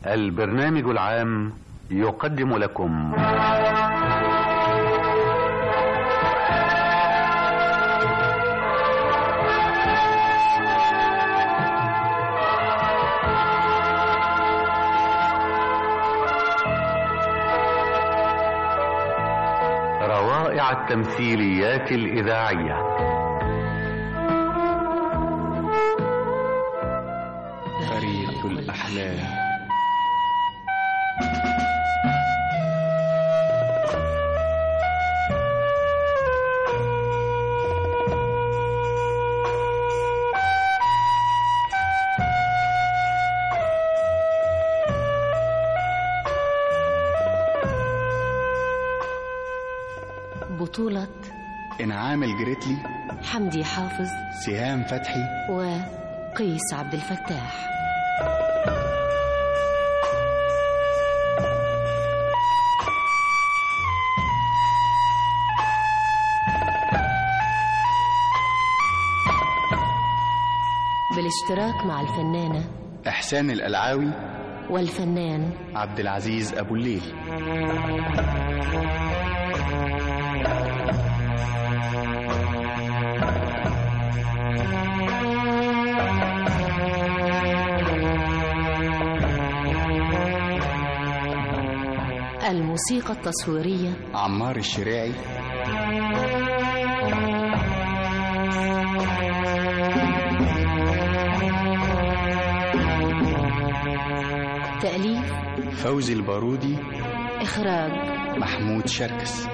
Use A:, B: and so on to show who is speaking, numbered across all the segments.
A: البرنامج العام يقدم لكم روائع التمثيليات الإذاعية
B: فريق الأحلام
C: بطولة
B: إنعام الجريتلي
C: حمدي حافظ
B: سهام فتحي
C: وقيس عبد الفتاح بالاشتراك مع الفنانة
B: إحسان الألعاوي
C: والفنان
B: عبد العزيز أبو الليل
C: الموسيقى التصويرية
B: عمار الشراعي
C: تأليف
B: فوزي البارودي
C: إخراج
B: محمود شركس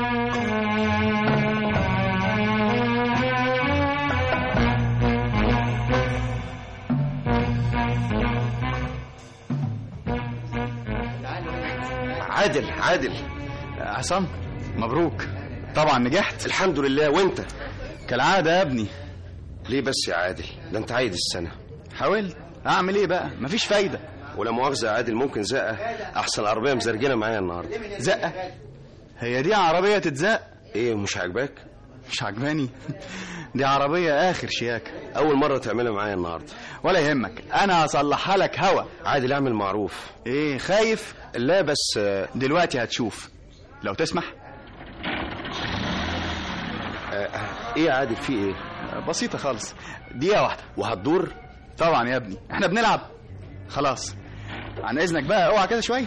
D: عادل عادل
B: عصام مبروك طبعا نجحت
D: الحمد لله وانت
B: كالعادة يا ابني
D: ليه بس يا عادل ده انت عايد السنة
B: حاولت أعمل إيه بقى مفيش فايدة
D: ولا مؤاخذة يا عادل ممكن زقة أحسن عربية مزرجنة معايا النهاردة
B: زقة هي دي عربية تتزق
D: إيه مش عاجباك؟
B: مش عجباني دي عربية آخر شياكة
D: أول مرة تعملها معايا النهاردة
B: ولا يهمك أنا هصلحها لك هوا
D: عادل اعمل معروف
B: إيه خايف
D: لا بس آه،
B: دلوقتي هتشوف لو تسمح
D: آه، إيه يا عادل في إيه؟
B: بسيطة خالص دقيقة واحدة
D: وهتدور؟
B: طبعا يا ابني احنا بنلعب خلاص عن اذنك بقى اوعى كده شويه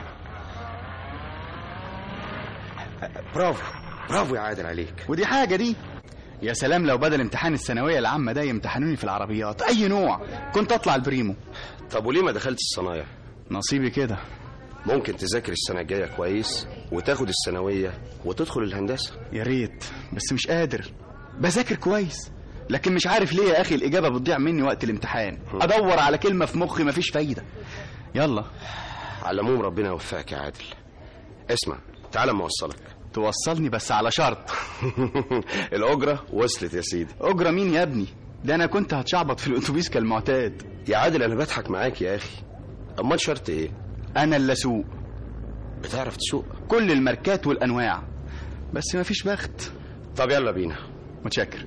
D: برافو برافو يا عادل عليك
B: ودي حاجه دي يا سلام لو بدل امتحان الثانويه العامه ده يمتحنوني في العربيات اي نوع كنت اطلع البريمو
D: طب وليه ما دخلتش الصنايع؟
B: نصيبي كده
D: ممكن تذاكر السنة الجاية كويس وتاخد الثانوية وتدخل الهندسة
B: يا ريت بس مش قادر بذاكر كويس لكن مش عارف ليه يا اخي الاجابه بتضيع مني وقت الامتحان ادور على كلمه في مخي مفيش فايده يلا
D: على العموم ربنا يوفقك يا عادل اسمع تعال اما اوصلك
B: توصلني بس على شرط
D: الأجرة وصلت يا سيدي
B: اجره مين يا ابني ده انا كنت هتشعبط في الاتوبيس كالمعتاد
D: يا عادل أنا بضحك معاك يا أخي أمال شرط إيه؟
B: انا اللي اسوق
D: بتعرف تسوق؟
B: كل الماركات والانواع بس مفيش بخت
D: طب يلا بينا
B: متشكر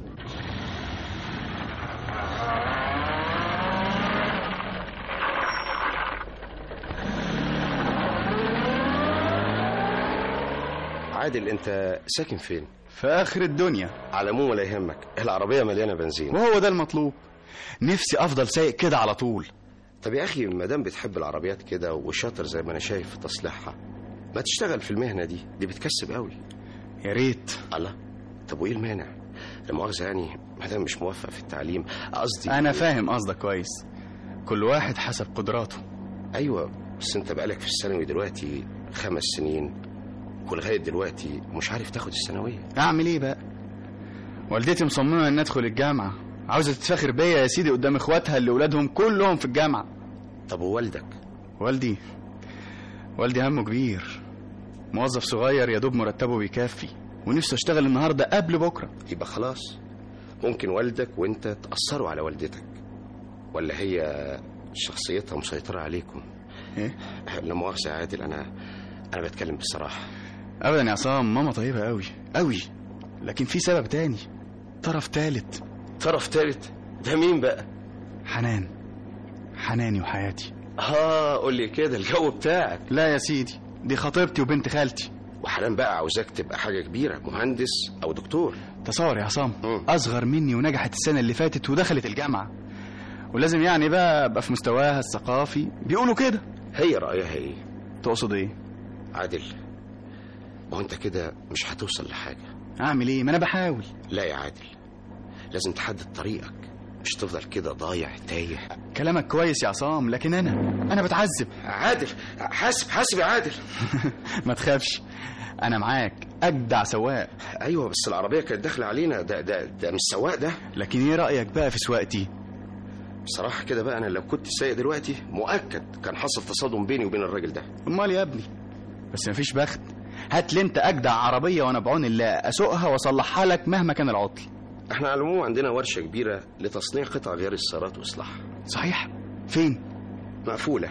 D: عادل أنت ساكن فين؟
B: في اخر الدنيا
D: على العموم ولا يهمك العربية مليانة بنزين
B: وهو ده المطلوب نفسي افضل سايق كده على طول
D: طب يا أخي ما دام بتحب العربيات كده وشاطر زي ما أنا شايف في تصليحها ما تشتغل في المهنة دي دي بتكسب قوي
B: يا ريت
D: الله طب وإيه المانع؟ لا مؤاخذة يعني ما دام مش موفق في التعليم قصدي
B: انا فاهم قصدك كويس كل واحد حسب قدراته
D: ايوه بس انت بقالك في الثانوي دلوقتي خمس سنين ولغايه دلوقتي مش عارف تاخد الثانويه
B: اعمل ايه بقى والدتي مصممه ان ادخل الجامعه عاوزه تتفاخر بيا يا سيدي قدام اخواتها اللي ولادهم كلهم في الجامعه
D: طب ووالدك
B: والدي والدي همه كبير موظف صغير يا دوب مرتبه بيكفي ونفسه اشتغل النهارده قبل بكره
D: يبقى خلاص ممكن والدك وانت تاثروا على والدتك ولا هي شخصيتها مسيطره عليكم
B: ايه
D: لا مؤاخذه يا عادل انا انا بتكلم بصراحه
B: ابدا يا عصام ماما طيبه قوي قوي لكن في سبب تاني طرف تالت
D: طرف تالت ده مين بقى
B: حنان حناني وحياتي
D: اه قول لي كده الجو بتاعك
B: لا يا سيدي دي خطيبتي وبنت خالتي
D: وحنان بقى عاوزاك تبقى حاجه كبيره مهندس او دكتور
B: تصور يا عصام
D: مم.
B: اصغر مني ونجحت السنه اللي فاتت ودخلت الجامعه ولازم يعني بقى ابقى في مستواها الثقافي بيقولوا كده
D: هي رايها ايه
B: تقصد ايه
D: عادل ما هو انت كده مش هتوصل لحاجه
B: اعمل ايه ما انا بحاول
D: لا يا عادل لازم تحدد طريقك مش تفضل كده ضايع تايه
B: كلامك كويس يا عصام لكن انا انا بتعذب
D: عادل حاسب حاسب يا عادل
B: ما تخافش انا معاك اجدع سواق
D: ايوه بس العربيه كانت داخله علينا ده ده ده مش سواق ده
B: لكن ايه رايك بقى في سواقتي
D: بصراحه كده بقى انا لو كنت سايق دلوقتي مؤكد كان حصل تصادم بيني وبين الراجل ده
B: امال يا ابني بس مفيش بخت هات لي انت اجدع عربيه وانا بعون الله اسوقها واصلحها لك مهما كان العطل
D: احنا على العموم عندنا ورشه كبيره لتصنيع قطع غيار السيارات واصلاحها
B: صحيح فين
D: مقفوله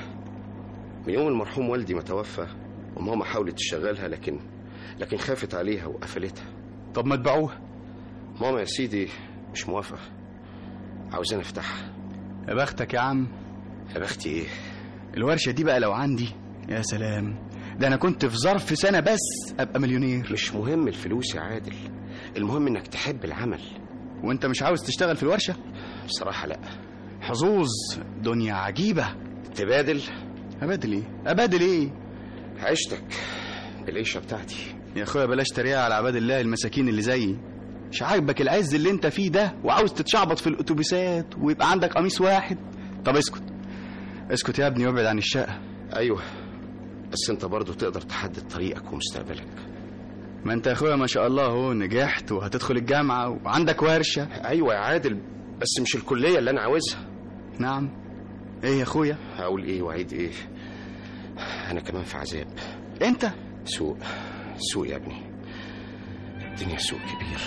D: من يوم المرحوم والدي ما توفى وماما حاولت تشغلها لكن لكن خافت عليها وقفلتها
B: طب ما تبيعوها
D: ماما يا سيدي مش موافقه عاوزين افتحها
B: يا بختك يا عم
D: يا بختي ايه
B: الورشه دي بقى لو عندي يا سلام ده انا كنت في ظرف سنه بس ابقى مليونير
D: مش مهم الفلوس يا عادل المهم انك تحب العمل
B: وانت مش عاوز تشتغل في الورشه
D: بصراحه لا
B: حظوظ دنيا عجيبه
D: تبادل
B: ابادل ايه ابادل ايه
D: عيشتك بالعيشه بتاعتي
B: يا اخويا بلاش تريقه على عباد الله المساكين اللي زيي مش عاجبك العز اللي انت فيه ده وعاوز تتشعبط في الاتوبيسات ويبقى عندك قميص واحد طب اسكت اسكت يا ابني وابعد عن الشقه
D: ايوه بس انت برضو تقدر تحدد طريقك ومستقبلك
B: ما انت يا اخويا ما شاء الله اهو نجحت وهتدخل الجامعه وعندك ورشه
D: ايوه يا عادل بس مش الكليه اللي انا عاوزها
B: نعم ايه يا اخويا
D: هقول ايه واعيد ايه انا كمان في عذاب
B: انت
D: سوق سوق يا ابني الدنيا سوق كبير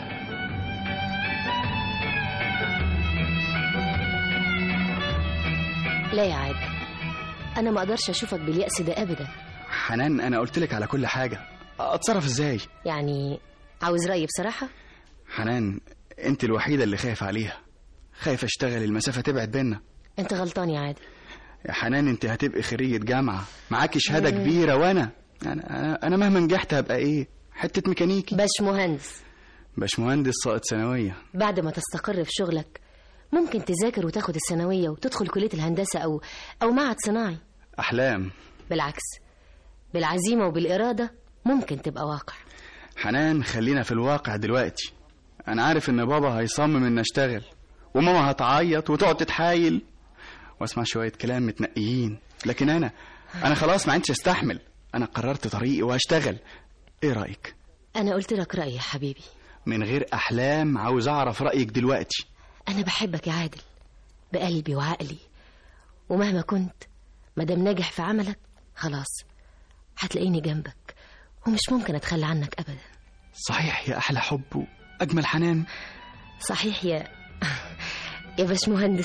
C: لا يا عادل انا ما اقدرش اشوفك باليأس ده ابدا
B: حنان انا قلت لك على كل حاجه اتصرف ازاي
C: يعني عاوز رأيي بصراحة
B: حنان انت الوحيده اللي خايف عليها خايف اشتغل المسافه تبعد بينا
C: انت غلطان يا عادل
B: يا حنان انت هتبقي خريجة جامعة معاكي شهادة كبيرة وانا انا انا, أنا مهما نجحت هبقى ايه حتة ميكانيكي
C: باش مهندس
B: باش مهندس ساقط ثانوية
C: بعد ما تستقر في شغلك ممكن تذاكر وتاخد الثانوية وتدخل كلية الهندسة أو أو معهد صناعي
B: احلام
C: بالعكس بالعزيمة وبالإرادة ممكن تبقى واقع
B: حنان خلينا في الواقع دلوقتي انا عارف ان بابا هيصمم ان اشتغل وماما هتعيط وتقعد تتحايل واسمع شوية كلام متنقيين لكن انا انا خلاص ما عدتش استحمل انا قررت طريقي وهشتغل ايه رأيك
C: أنا قلت لك رأيي يا حبيبي
B: من غير احلام عاوز اعرف رأيك دلوقتي
C: أنا بحبك يا عادل بقلبي وعقلي ومهما كنت مادام ناجح في عملك خلاص هتلاقيني جنبك ومش ممكن أتخلى عنك أبدا
B: صحيح يا احلى حب واجمل حنان
C: صحيح يا يا باش مهندس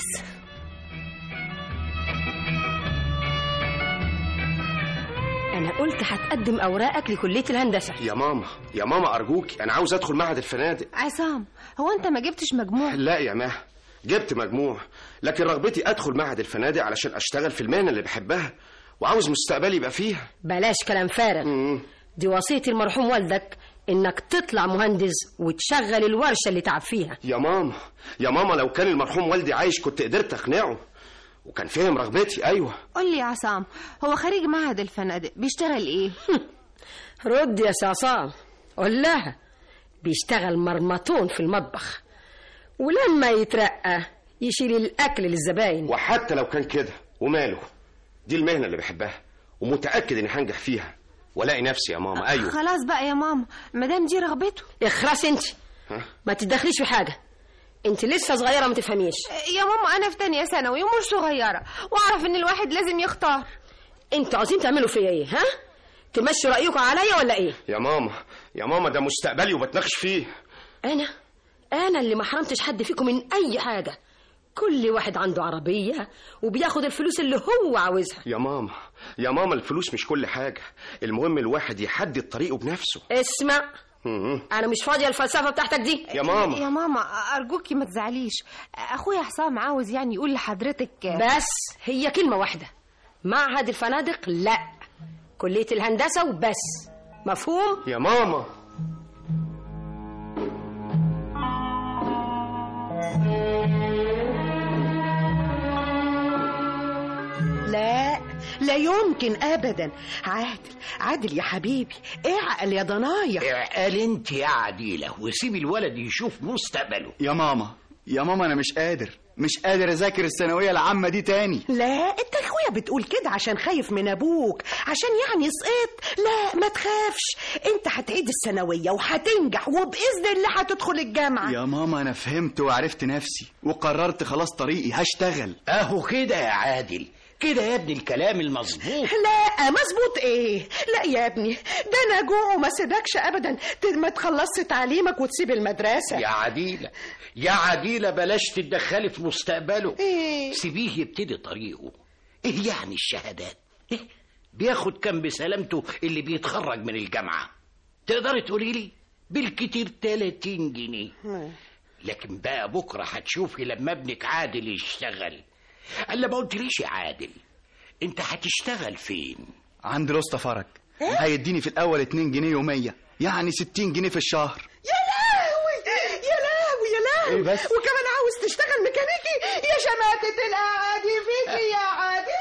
E: أنا قلت هتقدم أوراقك لكلية الهندسة
D: يا ماما يا ماما ارجوك انا عاوز ادخل معهد الفنادق
F: عصام هو انت ما جبتش مجموع
D: لا يا ماه جبت مجموع لكن رغبتي ادخل معهد الفنادق علشان اشتغل في المهنه اللي بحبها وعاوز مستقبلي يبقى فيها
E: بلاش كلام فارغ
D: مم.
E: دي وصية المرحوم والدك إنك تطلع مهندس وتشغل الورشة اللي تعب فيها
D: يا ماما يا ماما لو كان المرحوم والدي عايش كنت قدرت اقنعه وكان فهم رغبتي ايوه
F: قول لي يا عصام هو خريج معهد الفنادق بيشتغل ايه
E: رد يا سعصام قول لها بيشتغل مرمطون في المطبخ ولما يترقى يشيل الأكل للزباين
D: وحتى لو كان كده وماله دي المهنه اللي بحبها ومتاكد اني هنجح فيها والاقي نفسي يا ماما ايوه
F: خلاص بقى يا ماما ما دام دي رغبته
E: اخرس انت
D: ها؟
E: ما تتدخليش في حاجة انت لسه صغيرة ما تفهميش
F: يا ماما انا في تانية ثانوي ومش صغيرة واعرف ان الواحد لازم يختار
E: انتوا عاوزين تعملوا فيا ايه ها تمشوا رأيكم عليا ولا ايه
D: يا ماما يا ماما ده مستقبلي وبتناقش فيه
E: انا انا اللي ما حرمتش حد فيكم من اي حاجة كل واحد عنده عربية وبياخد الفلوس اللي هو عاوزها
D: يا ماما يا ماما الفلوس مش كل حاجه المهم الواحد يحدد طريقه بنفسه
E: اسمع
D: مم.
E: انا مش فاضية الفلسفة بتاعتك دي
D: يا ماما
F: يا ماما ارجوكي ما تزعليش اخويا حسام عاوز يعني يقول لحضرتك
E: بس هي كلمة واحدة معهد الفنادق لا كلية الهندسة وبس مفهوم؟
D: يا ماما
G: لا لا يمكن ابدا عادل عادل يا حبيبي اعقل يا ضنايا
H: قال انت يا عديلة وسيب الولد يشوف مستقبله
B: يا ماما يا ماما انا مش قادر مش قادر اذاكر الثانويه العامه دي تاني
G: لا انت يا اخويا بتقول كده عشان خايف من ابوك عشان يعني سقطت لا ما تخافش انت هتعيد الثانويه وهتنجح وباذن الله هتدخل الجامعه
B: يا ماما انا فهمت وعرفت نفسي وقررت خلاص طريقي هشتغل
H: اهو كده يا عادل كده يا ابني الكلام المظبوط
G: لا مظبوط ايه لا يا ابني ده انا جوع وما سيبكش ابدا ت- ما تخلصش تعليمك وتسيب المدرسه
H: يا عديلة يا عديلة بلاش تتدخلي في مستقبله
G: ايه
H: سيبيه يبتدي طريقه ايه يعني الشهادات إيه؟ بياخد كام بسلامته اللي بيتخرج من الجامعة تقدري تقولي لي بالكتير 30 جنيه لكن بقى بكرة هتشوفي لما ابنك عادل يشتغل الا ما قلتليش يا عادل انت هتشتغل فين
B: عند الاسطى فرج هيديني في الاول 2 جنيه يوميه يعني 60 جنيه في الشهر
G: يا لهوي يا لهوي يا لهوي
B: إيه بس؟
G: وكمان عاوز تشتغل ميكانيكي يا شماتة الأعادي فيكي يا عادي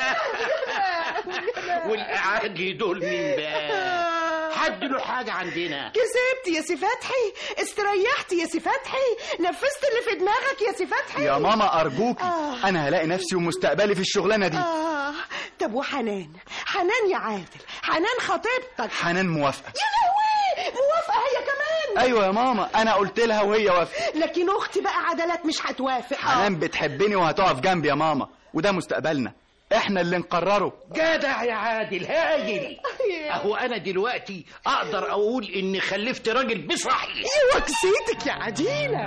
H: والاعادي دول مين بقى حد له حاجة عندنا
G: كسبت يا سي فتحي استريحت يا سي فتحي نفذت اللي في دماغك يا سي فتحي
B: يا ماما ارجوكي
G: آه.
B: انا هلاقي نفسي ومستقبلي في الشغلانه دي
G: آه طب وحنان حنان يا عادل حنان خطيبتك
B: حنان موافقه
G: يا لهوي موافقة هي كمان
B: ايوه يا ماما انا قلت لها وهي وافقت
G: لكن أختي بقى عدلات مش هتوافق
B: حنان بتحبني وهتقف جنبي يا ماما وده مستقبلنا احنا اللي نقرره
H: جدع يا عادل هايل اهو انا دلوقتي اقدر اقول اني خلفت راجل بصحيح
G: ايه وكسيتك يا عديلة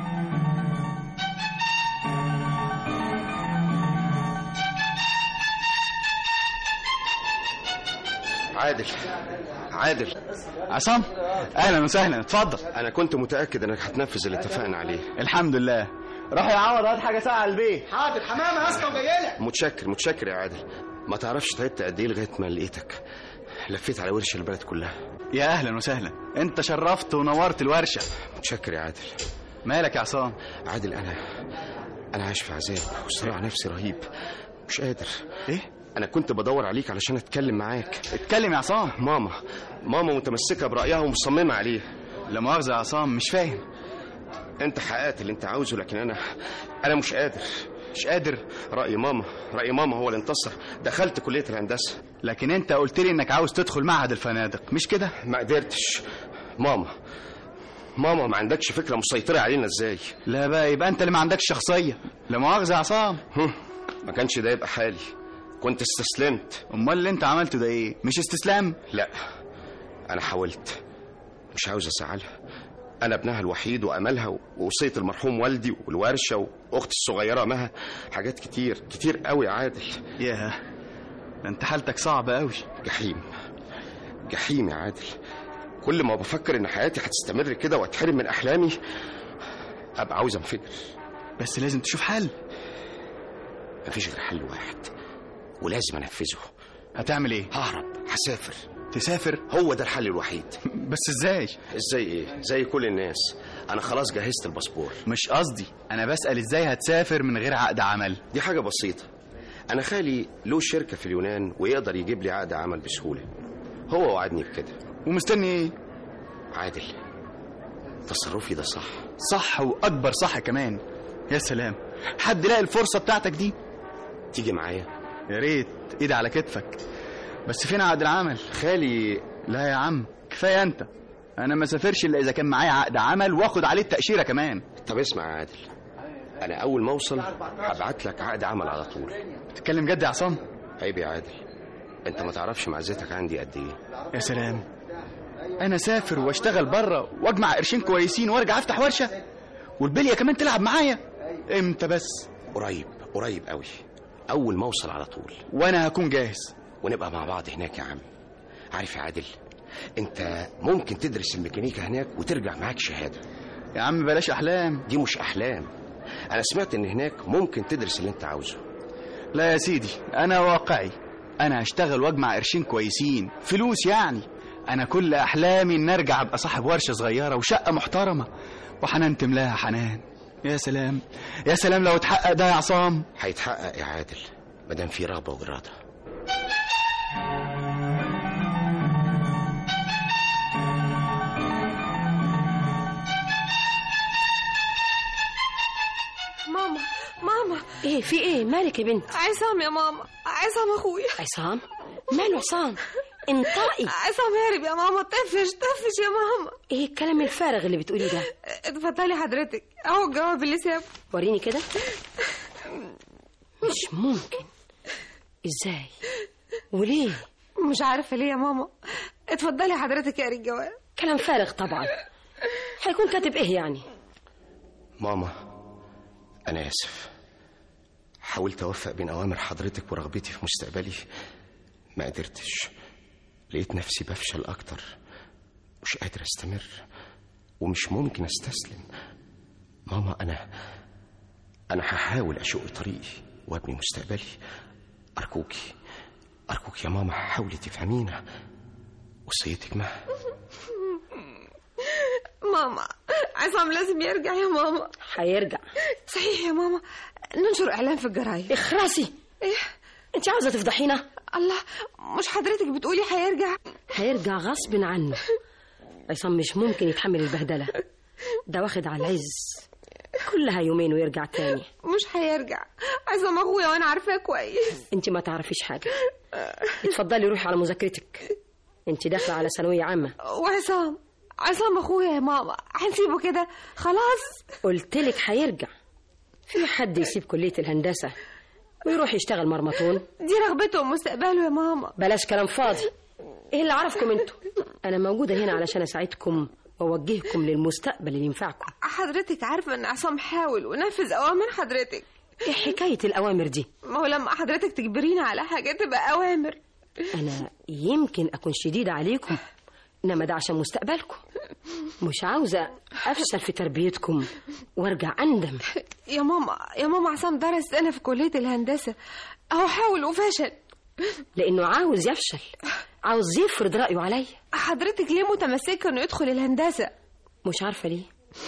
D: عادل عادل
B: عصام اهلا وسهلا اتفضل
D: انا كنت متاكد انك هتنفذ اللي اتفقنا عليه
B: الحمد لله روح يا عوض هات حاجه ساعه على البيت
G: حاضر حمامة أصلا وجايلك
D: متشكر متشكر يا عادل ما تعرفش تعبت قد ايه لغايه ما لقيتك لفيت على ورش البلد كلها
B: يا اهلا وسهلا انت شرفت ونورت الورشه
D: متشكر يا عادل
B: مالك يا عصام
D: عادل انا انا عايش في عذاب وصراع نفسي رهيب مش قادر
B: ايه
D: انا كنت بدور عليك علشان اتكلم معاك
B: اتكلم يا عصام
D: ماما ماما متمسكه برايها ومصممه عليه
B: لا مؤاخذه يا عصام مش فاهم
D: انت حققت اللي انت عاوزه لكن انا انا مش قادر
B: مش قادر
D: راي ماما راي ماما هو اللي انتصر دخلت كليه الهندسه
B: لكن انت قلت لي انك عاوز تدخل معهد الفنادق مش كده
D: ما قدرتش ماما ماما ما عندكش فكره مسيطره علينا ازاي
B: لا بقى يبقى انت اللي ما عندكش شخصيه لا مؤاخذه يا عصام
D: هم، ما كانش ده يبقى حالي كنت استسلمت
B: امال اللي انت عملته ده ايه مش استسلام
D: لا انا حاولت مش عاوز ازعلها انا ابنها الوحيد واملها ووصيه المرحوم والدي والورشه واختي الصغيره مها حاجات كتير كتير قوي يا عادل
B: ياه ده انت حالتك صعبه قوي
D: جحيم جحيم يا عادل كل ما بفكر ان حياتي هتستمر كده واتحرم من احلامي ابقى عاوز انفجر
B: بس لازم تشوف حل
D: مفيش غير حل واحد ولازم انفذه
B: هتعمل ايه
D: ههرب هسافر
B: تسافر
D: هو ده الحل الوحيد
B: بس ازاي
D: ازاي ايه زي كل الناس انا خلاص جهزت الباسبور
B: مش قصدي انا بسال ازاي هتسافر من غير عقد عمل
D: دي حاجه بسيطه انا خالي له شركه في اليونان ويقدر يجيب لي عقد عمل بسهوله هو وعدني بكده
B: ومستني ايه
D: عادل تصرفي ده صح
B: صح واكبر صح كمان يا سلام حد لاقي الفرصه بتاعتك دي
D: تيجي معايا
B: يا ريت ايد على كتفك بس فين عقد العمل
D: خالي
B: لا يا عم كفايه انت انا ما سافرش الا اذا كان معايا عقد عمل واخد عليه التاشيره كمان
D: طب اسمع يا عادل انا اول ما اوصل هبعت لك عقد عمل على طول
B: تتكلم جد يا عصام
D: عيب يا عادل انت ما تعرفش معزتك عندي قد ايه
B: يا سلام انا سافر واشتغل بره واجمع قرشين كويسين وارجع افتح ورشه والبليه كمان تلعب معايا امتى بس
D: قريب قريب قوي اول ما اوصل على طول
B: وانا هكون جاهز
D: ونبقى مع بعض هناك يا عم عارف يا عادل انت ممكن تدرس الميكانيكا هناك وترجع معاك شهاده
B: يا عم بلاش احلام
D: دي مش احلام انا سمعت ان هناك ممكن تدرس اللي انت عاوزه
B: لا يا سيدي انا واقعي انا هشتغل واجمع قرشين كويسين فلوس يعني انا كل احلامي ان ارجع ابقى صاحب ورشه صغيره وشقه محترمه وحنان تملاها حنان يا سلام يا سلام لو اتحقق ده يا عصام
D: هيتحقق يا عادل مادام في رغبه واراده
F: ماما ماما
E: ايه في ايه مالك يا بنت
F: عصام يا ماما عصام اخويا
E: عصام ماله عصام انطقي
F: عصام هارب يا ماما طفش طفش يا ماما
E: ايه الكلام الفارغ اللي بتقوليه ده
F: اتفضلي حضرتك اهو الجواب اللي سابه
E: وريني كده مش ممكن ازاي وليه
F: مش عارفه ليه يا ماما اتفضلي حضرتك يا الجواب
E: كلام فارغ طبعا هيكون كاتب ايه يعني
D: ماما انا اسف حاولت اوفق بين اوامر حضرتك ورغبتي في مستقبلي ما قدرتش لقيت نفسي بفشل اكتر مش قادر استمر ومش ممكن استسلم ماما انا انا هحاول اشق طريقي وابني مستقبلي ارجوكي ارجوك يا ماما حاولي تفهمينا وصيتك ما
F: ماما عصام لازم يرجع يا ماما
E: هيرجع
F: صحيح يا ماما ننشر اعلان في الجرايد
E: اخرسي
F: ايه
E: انت عاوزه تفضحينا
F: الله مش حضرتك بتقولي هيرجع
E: هيرجع غصب عنه عصام مش ممكن يتحمل البهدله ده واخد على العز كلها يومين ويرجع تاني
F: مش هيرجع عصام اخويا وانا عارفاه كويس
E: انت ما تعرفيش حاجه اتفضلي روحي على مذاكرتك انت داخله على ثانويه عامه
F: وعصام عصام اخويا يا ماما هنسيبه كده خلاص
E: قلت لك هيرجع في حد يسيب كليه الهندسه ويروح يشتغل مرمطون
F: دي رغبته ومستقبله يا ماما
E: بلاش كلام فاضي ايه اللي عرفكم انتوا انا موجوده هنا علشان اساعدكم واوجهكم للمستقبل اللي ينفعكم
F: حضرتك عارفه ان عصام حاول ونفذ اوامر حضرتك
E: ايه حكايه الاوامر دي
F: ما هو لما حضرتك تجبرينا على حاجه تبقى اوامر
E: انا يمكن اكون شديده عليكم انما ده عشان مستقبلكم مش عاوزه افشل في تربيتكم وارجع اندم
F: يا ماما يا ماما عصام درس سنه في كليه الهندسه اهو حاول وفشل
E: لانه عاوز يفشل عاوز يفرض رايه عليا
F: حضرتك ليه متمسكه انه يدخل الهندسه
E: مش عارفه ليه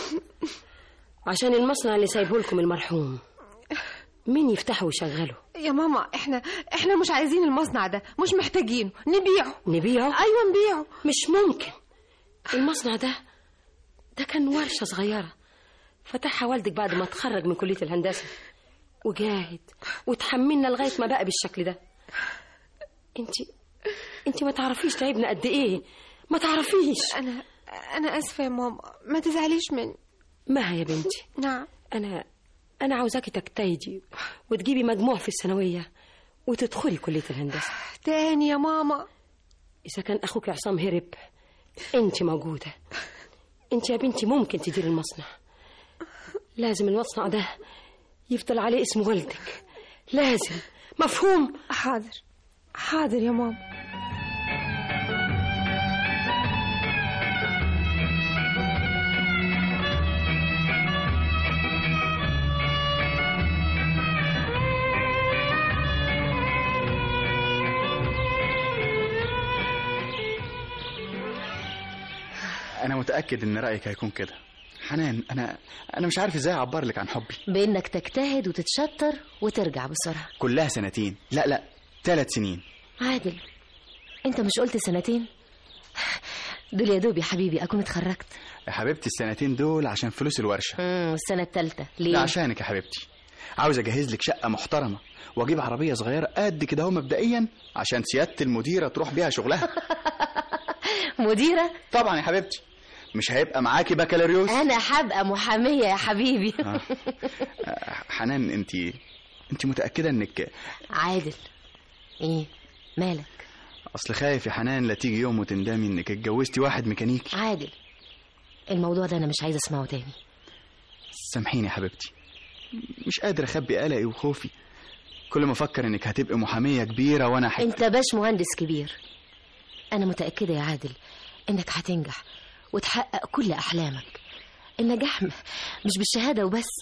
E: عشان المصنع اللي سايبه لكم المرحوم مين يفتحه ويشغله
F: يا ماما احنا احنا مش عايزين المصنع ده مش محتاجينه نبيعه
E: نبيعه
F: ايوه نبيعه
E: مش ممكن المصنع ده ده كان ورشة صغيرة فتحها والدك بعد ما اتخرج من كلية الهندسة وجاهد وتحملنا لغاية ما بقى بالشكل ده انت انت ما تعرفيش تعبنا قد ايه ما تعرفيش
F: انا انا اسفه يا ماما ما تزعليش مني
E: ما يا بنتي
F: نعم
E: انا انا عاوزاكي تجتهدي وتجيبي مجموع في الثانوية وتدخلي كلية الهندسة
F: تاني يا ماما
E: إذا كان أخوك عصام هرب أنت موجودة أنت يا بنتي ممكن تدير المصنع لازم المصنع ده يفضل عليه اسم والدك لازم مفهوم
F: حاضر حاضر يا ماما
B: انا متاكد ان رايك هيكون كده حنان انا انا مش عارف ازاي اعبر لك عن حبي
C: بانك تجتهد وتتشطر وترجع بسرعه
B: كلها سنتين لا لا ثلاث سنين
C: عادل انت مش قلت سنتين دول يا دوب يا حبيبي اكون اتخرجت
B: يا حبيبتي السنتين دول عشان فلوس الورشه
C: امم السنه الثالثه ليه
B: لا عشانك يا حبيبتي عاوز اجهز لك شقه محترمه واجيب عربيه صغيره قد كده اهو مبدئيا عشان سياده المديره تروح بيها شغلها
C: مديره
B: طبعا يا حبيبتي مش هيبقى معاكي بكالوريوس
C: انا هبقى محاميه يا حبيبي
B: آه. حنان انت انت متاكده انك
C: عادل ايه مالك
B: اصل خايف يا حنان لا تيجي يوم وتندمي انك اتجوزتي واحد ميكانيكي
C: عادل الموضوع ده انا مش عايزه اسمعه تاني
B: سامحيني يا حبيبتي مش قادر اخبي قلقي وخوفي كل ما افكر انك هتبقي محاميه كبيره وانا حت...
C: انت باش مهندس كبير انا متاكده يا عادل انك هتنجح وتحقق كل احلامك النجاح م- مش بالشهاده وبس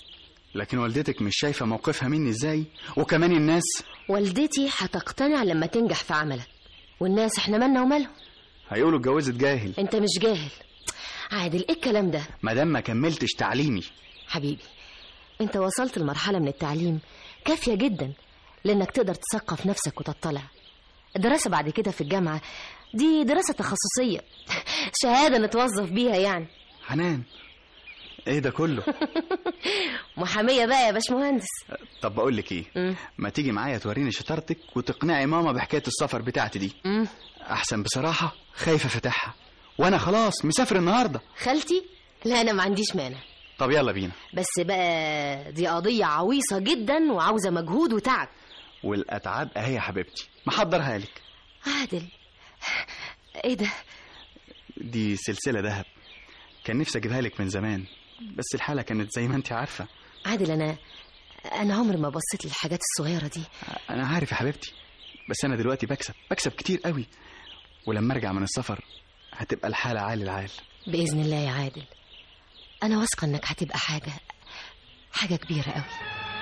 B: لكن والدتك مش شايفة موقفها مني ازاي وكمان الناس
C: والدتي هتقتنع لما تنجح في عملك والناس احنا مالنا ومالهم
B: هيقولوا اتجوزت جاهل
C: انت مش جاهل عادل ايه الكلام ده
B: مادام ما كملتش تعليمي
C: حبيبي انت وصلت لمرحلة من التعليم كافية جدا لانك تقدر تثقف نفسك وتطلع الدراسة بعد كده في الجامعة دي دراسة تخصصية شهادة نتوظف بيها يعني
B: حنان ايه ده كله
C: محامية بقى يا باشمهندس
B: طب بقول لك ايه
C: مم.
B: ما تيجي معايا توريني شطارتك وتقنعي ماما بحكايه السفر بتاعتي دي
C: مم.
B: احسن بصراحه خايفه فتحها وانا خلاص مسافر النهارده
C: خالتي لا انا ما عنديش مانع
B: طب يلا بينا
C: بس بقى دي قضية عويصة جدا وعاوزة مجهود وتعب
B: والاتعاب اهي يا حبيبتي محضرها لك
C: عادل ايه ده
B: دي سلسله ذهب كان نفسي اجيبها لك من زمان بس الحاله كانت زي ما انت عارفه
C: عادل انا انا عمري ما بصيت للحاجات الصغيرة دي
B: انا عارف يا حبيبتي بس انا دلوقتي بكسب بكسب كتير قوي ولما ارجع من السفر هتبقى الحاله عال العال
C: بإذن الله يا عادل أنا واثقة إنك هتبقى حاجة حاجة كبيرة قوي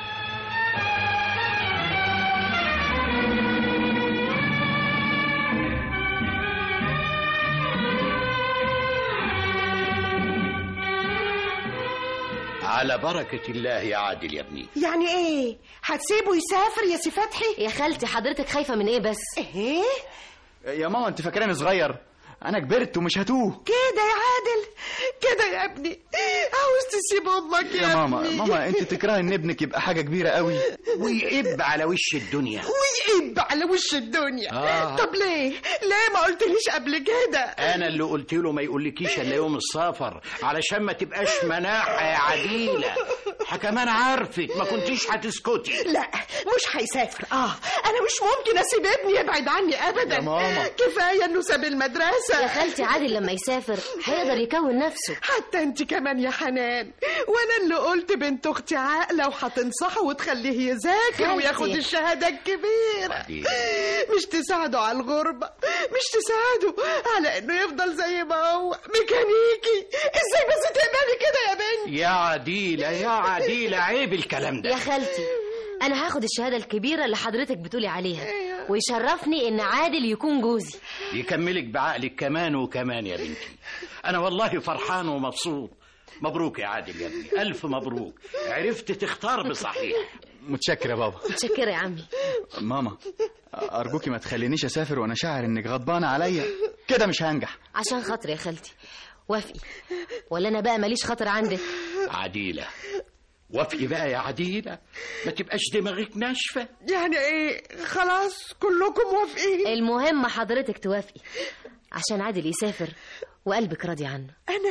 H: على بركة الله يا عادل يا ابني
G: يعني ايه هتسيبه يسافر يا سي فتحي
C: يا خالتي حضرتك خايفة من إيه بس
G: ايه
B: يا ماما انت فاكراني صغير انا كبرت ومش هتوه
G: كده يا عادل كده يا ابني عاوز تسيب امك يا,
B: يا ماما
G: ابني
B: ماما انت تكرهي ان ابنك يبقى حاجه كبيره قوي
H: ويقب على وش الدنيا
G: ويقب على وش الدنيا
H: آه.
G: طب ليه ليه ما قلتليش قبل كده
H: انا اللي قلت له ما يقولكيش الا يوم السفر علشان ما تبقاش مناحه يا عديله كمان عارفك ما كنتيش هتسكتي
G: لا مش هيسافر اه انا مش ممكن اسيب ابني يبعد عني ابدا
B: يا ماما.
G: كفايه انه ساب
C: يا
G: المدرسه
C: خالتي عادل لما يسافر هيقدر يكون نفسه
G: حتى انت كمان يا حنان وانا اللي قلت بنت اختي عاقله وهتنصحه وتخليه يذاكر
C: خالتي.
G: وياخد الشهاده الكبيره
H: بعدين.
G: مش تساعده على الغربه مش تساعده على انه يفضل زي ما هو ميكانيكي ازاي بس تقبلي كده يا بنت
H: يا عديله يا عديله عيب الكلام
C: يا
H: ده
C: خالتي أنا هاخد الشهادة الكبيرة اللي حضرتك بتقولي عليها ويشرفني إن عادل يكون جوزي
H: يكملك بعقلك كمان وكمان يا بنتي انا والله فرحان ومبسوط مبروك يا عادل يا ابني الف مبروك عرفت تختار بصحيح
B: متشكر يا بابا
C: متشكرة يا عمي
B: ماما ارجوكي ما تخلينيش اسافر وانا شاعر انك غضبانه عليا كده مش هنجح
C: عشان خاطري يا خالتي وافقي ولا أنا بقى ماليش خاطر عندك
H: عديله وافقي بقى يا عديله ما تبقاش دماغك ناشفه
G: يعني ايه خلاص كلكم موافقين
C: المهم حضرتك توافقي عشان عادل يسافر وقلبك راضي عنه
G: انا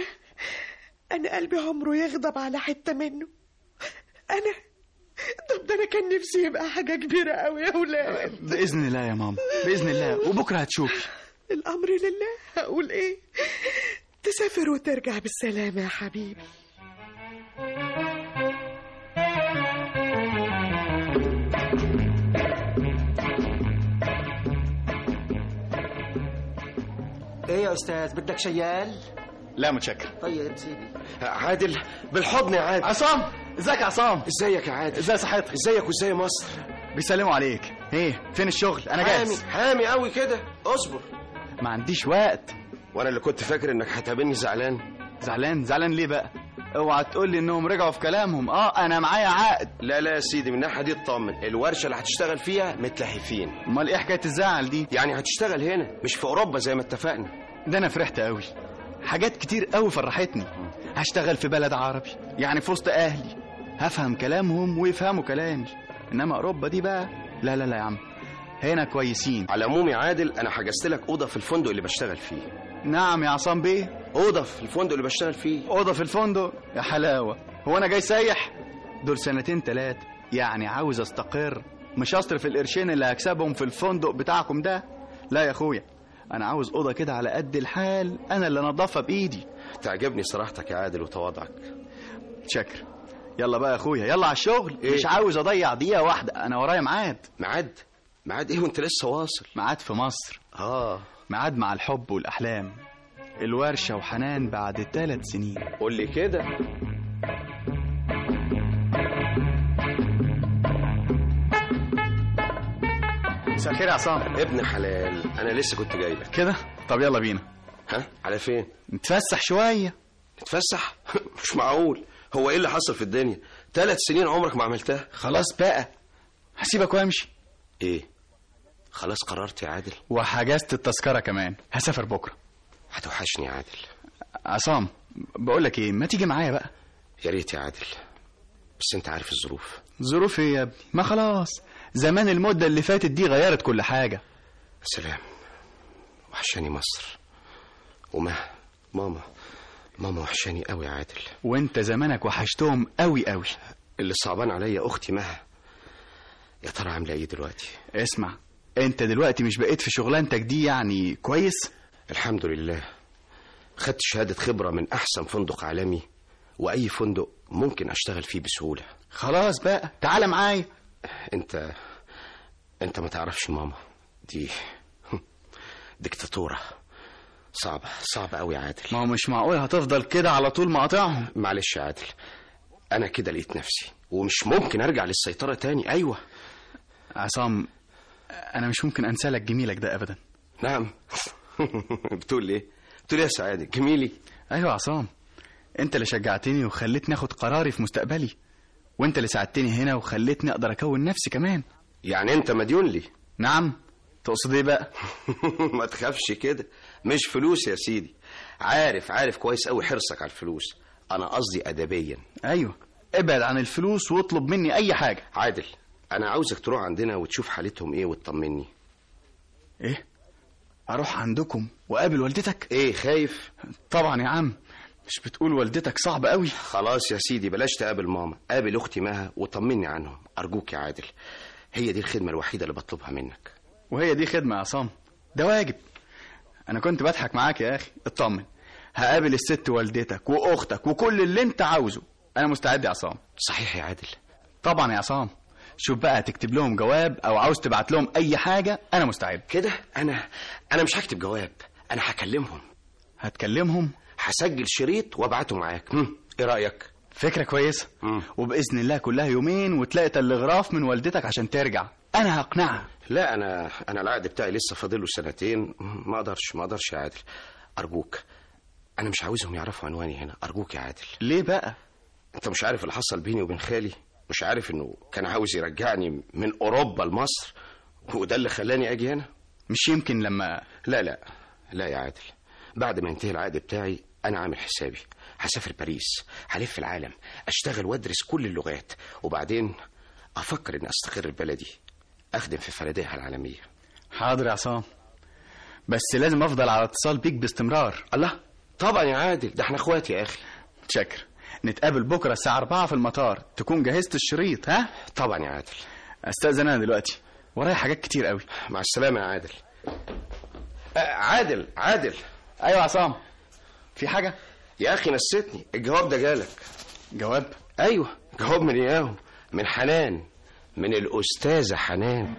G: انا قلبي عمره يغضب على حته منه انا طب ده انا كان نفسي يبقى حاجه كبيره قوي يا ولاد
B: باذن الله يا ماما باذن الله وبكره هتشوفي
G: الامر لله هقول ايه تسافر وترجع بالسلامه يا حبيبي
I: ايه يا استاذ بدك شيال
B: لا متشكر
I: طيب سيدي
D: عادل بالحضن يا عادل
B: عصام ازيك يا عصام
D: ازيك يا عادل
B: ازاي صحتك
D: ازيك وازاي مصر
B: بيسلموا عليك ايه فين الشغل انا
D: حامي
B: جاهز
D: حامي قوي كده اصبر
B: ما عنديش وقت
D: وانا اللي كنت فاكر انك هتقابلني زعلان
B: زعلان زعلان ليه بقى اوعى تقول لي انهم رجعوا في كلامهم اه انا معايا عقد
D: لا لا يا سيدي من الناحيه دي اطمن الورشه اللي هتشتغل فيها متلهفين
B: امال ايه حكايه الزعل دي
D: يعني هتشتغل هنا مش في اوروبا زي ما اتفقنا
B: ده انا فرحت قوي حاجات كتير قوي فرحتني هشتغل في بلد عربي يعني في وسط اهلي هفهم كلامهم ويفهموا كلامي انما اوروبا دي بقى لا لا لا يا عم هنا كويسين
D: على العموم يا عادل انا حجزت لك اوضه في الفندق اللي بشتغل فيه
B: نعم يا عصام بيه
D: اوضه في الفندق اللي بشتغل فيه
B: اوضه في الفندق يا حلاوه هو انا جاي سايح دول سنتين تلات يعني عاوز استقر مش اصرف القرشين اللي هكسبهم في الفندق بتاعكم ده لا يا اخويا انا عاوز اوضه كده على قد الحال انا اللي انضفها بايدي
D: تعجبني صراحتك يا عادل وتواضعك
B: شكر يلا بقى يا اخويا يلا على الشغل
D: إيه؟
B: مش عاوز اضيع دقيقه واحده انا ورايا ميعاد
D: ميعاد ميعاد ايه وانت لسه واصل
B: ميعاد في مصر
D: اه
B: ميعاد مع الحب والاحلام الورشه وحنان بعد ثلاث سنين
D: قول لي كده
B: مساء الخير يا عصام
D: ابن حلال انا لسه كنت جاي لك
B: كده طب يلا بينا
D: ها على فين
B: نتفسح شويه
D: نتفسح مش معقول هو ايه اللي حصل في الدنيا ثلاث سنين عمرك ما عملتها
B: خلاص بقى هسيبك وامشي
D: ايه خلاص قررت يا عادل
B: وحجزت التذكره كمان هسافر بكره
D: هتوحشني يا عادل
B: عصام بقول لك ايه ما تيجي معايا بقى
D: يا ريت يا عادل بس انت عارف الظروف
B: ظروف ايه يا ابني ما خلاص زمان المده اللي فاتت دي غيرت كل حاجه
D: سلام وحشاني مصر وما ماما ماما وحشاني قوي يا عادل
B: وانت زمانك وحشتهم قوي قوي
D: اللي صعبان عليا اختي مها يا ترى عامله ايه دلوقتي
B: اسمع انت دلوقتي مش بقيت في شغلانتك دي يعني كويس
D: الحمد لله خدت شهاده خبره من احسن فندق عالمي واي فندق ممكن اشتغل فيه بسهوله
B: خلاص بقى تعال معايا
D: انت انت ما تعرفش ماما دي ديكتاتوره صعبه صعبه قوي يا عادل
B: ما هو مش معقول هتفضل كده على طول مقاطعهم
D: معلش يا عادل انا كده لقيت نفسي ومش ممكن ارجع للسيطره تاني ايوه
B: عصام انا مش ممكن انسى لك جميلك ده ابدا
D: نعم بتقول ايه بتقول ايه يا سعاده جميلي
B: ايوه عصام انت اللي شجعتني وخلتني اخد قراري في مستقبلي وانت اللي ساعدتني هنا وخلتني اقدر اكون نفسي كمان
D: يعني انت مديون لي
B: نعم تقصد ايه بقى
D: ما تخافش كده مش فلوس يا سيدي عارف عارف كويس قوي حرصك على الفلوس انا قصدي ادبيا
B: ايوه ابعد عن الفلوس واطلب مني اي حاجه
D: عادل انا عاوزك تروح عندنا وتشوف حالتهم ايه وتطمني
B: ايه اروح عندكم واقابل والدتك
D: ايه خايف
B: طبعا يا عم مش بتقول والدتك صعب قوي
D: خلاص يا سيدي بلاش تقابل ماما قابل اختي مها وطمني عنهم ارجوك يا عادل هي دي الخدمه الوحيده اللي بطلبها منك
B: وهي دي خدمه يا عصام ده واجب انا كنت بضحك معاك يا اخي اطمن هقابل الست والدتك واختك وكل اللي انت عاوزه انا مستعد يا عصام
D: صحيح يا عادل
B: طبعا يا عصام شوف بقى تكتب لهم جواب او عاوز تبعت لهم اي حاجه انا مستعد
D: كده انا انا مش هكتب جواب انا هكلمهم
B: هتكلمهم
D: هسجل شريط وابعته معاك هم، ايه رايك
B: فكره كويسه
D: مم.
B: وباذن الله كلها يومين وتلاقي تلغراف من والدتك عشان ترجع انا هقنعها
D: لا انا انا العقد بتاعي لسه فاضله سنتين ما اقدرش ما اقدرش يا عادل ارجوك انا مش عاوزهم يعرفوا عنواني هنا ارجوك يا عادل
B: ليه بقى
D: انت مش عارف اللي حصل بيني وبين خالي مش عارف انه كان عاوز يرجعني من اوروبا لمصر وده اللي خلاني اجي هنا
B: مش يمكن لما
D: لا لا لا يا عادل بعد ما ينتهي العقد بتاعي انا عامل حسابي هسافر باريس هلف العالم اشتغل وادرس كل اللغات وبعدين افكر اني استقر في بلدي اخدم في فنادقها العالميه
B: حاضر يا عصام بس لازم افضل على اتصال بيك باستمرار
D: الله طبعا يا عادل ده احنا اخوات يا اخي
B: شكر نتقابل بكره الساعه 4 في المطار تكون جهزت الشريط ها
D: طبعا يا عادل
B: استاذن انا دلوقتي ورايا حاجات كتير قوي
D: مع السلامه يا عادل آه عادل عادل
B: ايوه يا عصام في حاجه
D: يا اخي نسيتني الجواب ده جالك
B: جواب
D: ايوه جواب من اياهم من حنان من الاستاذه حنان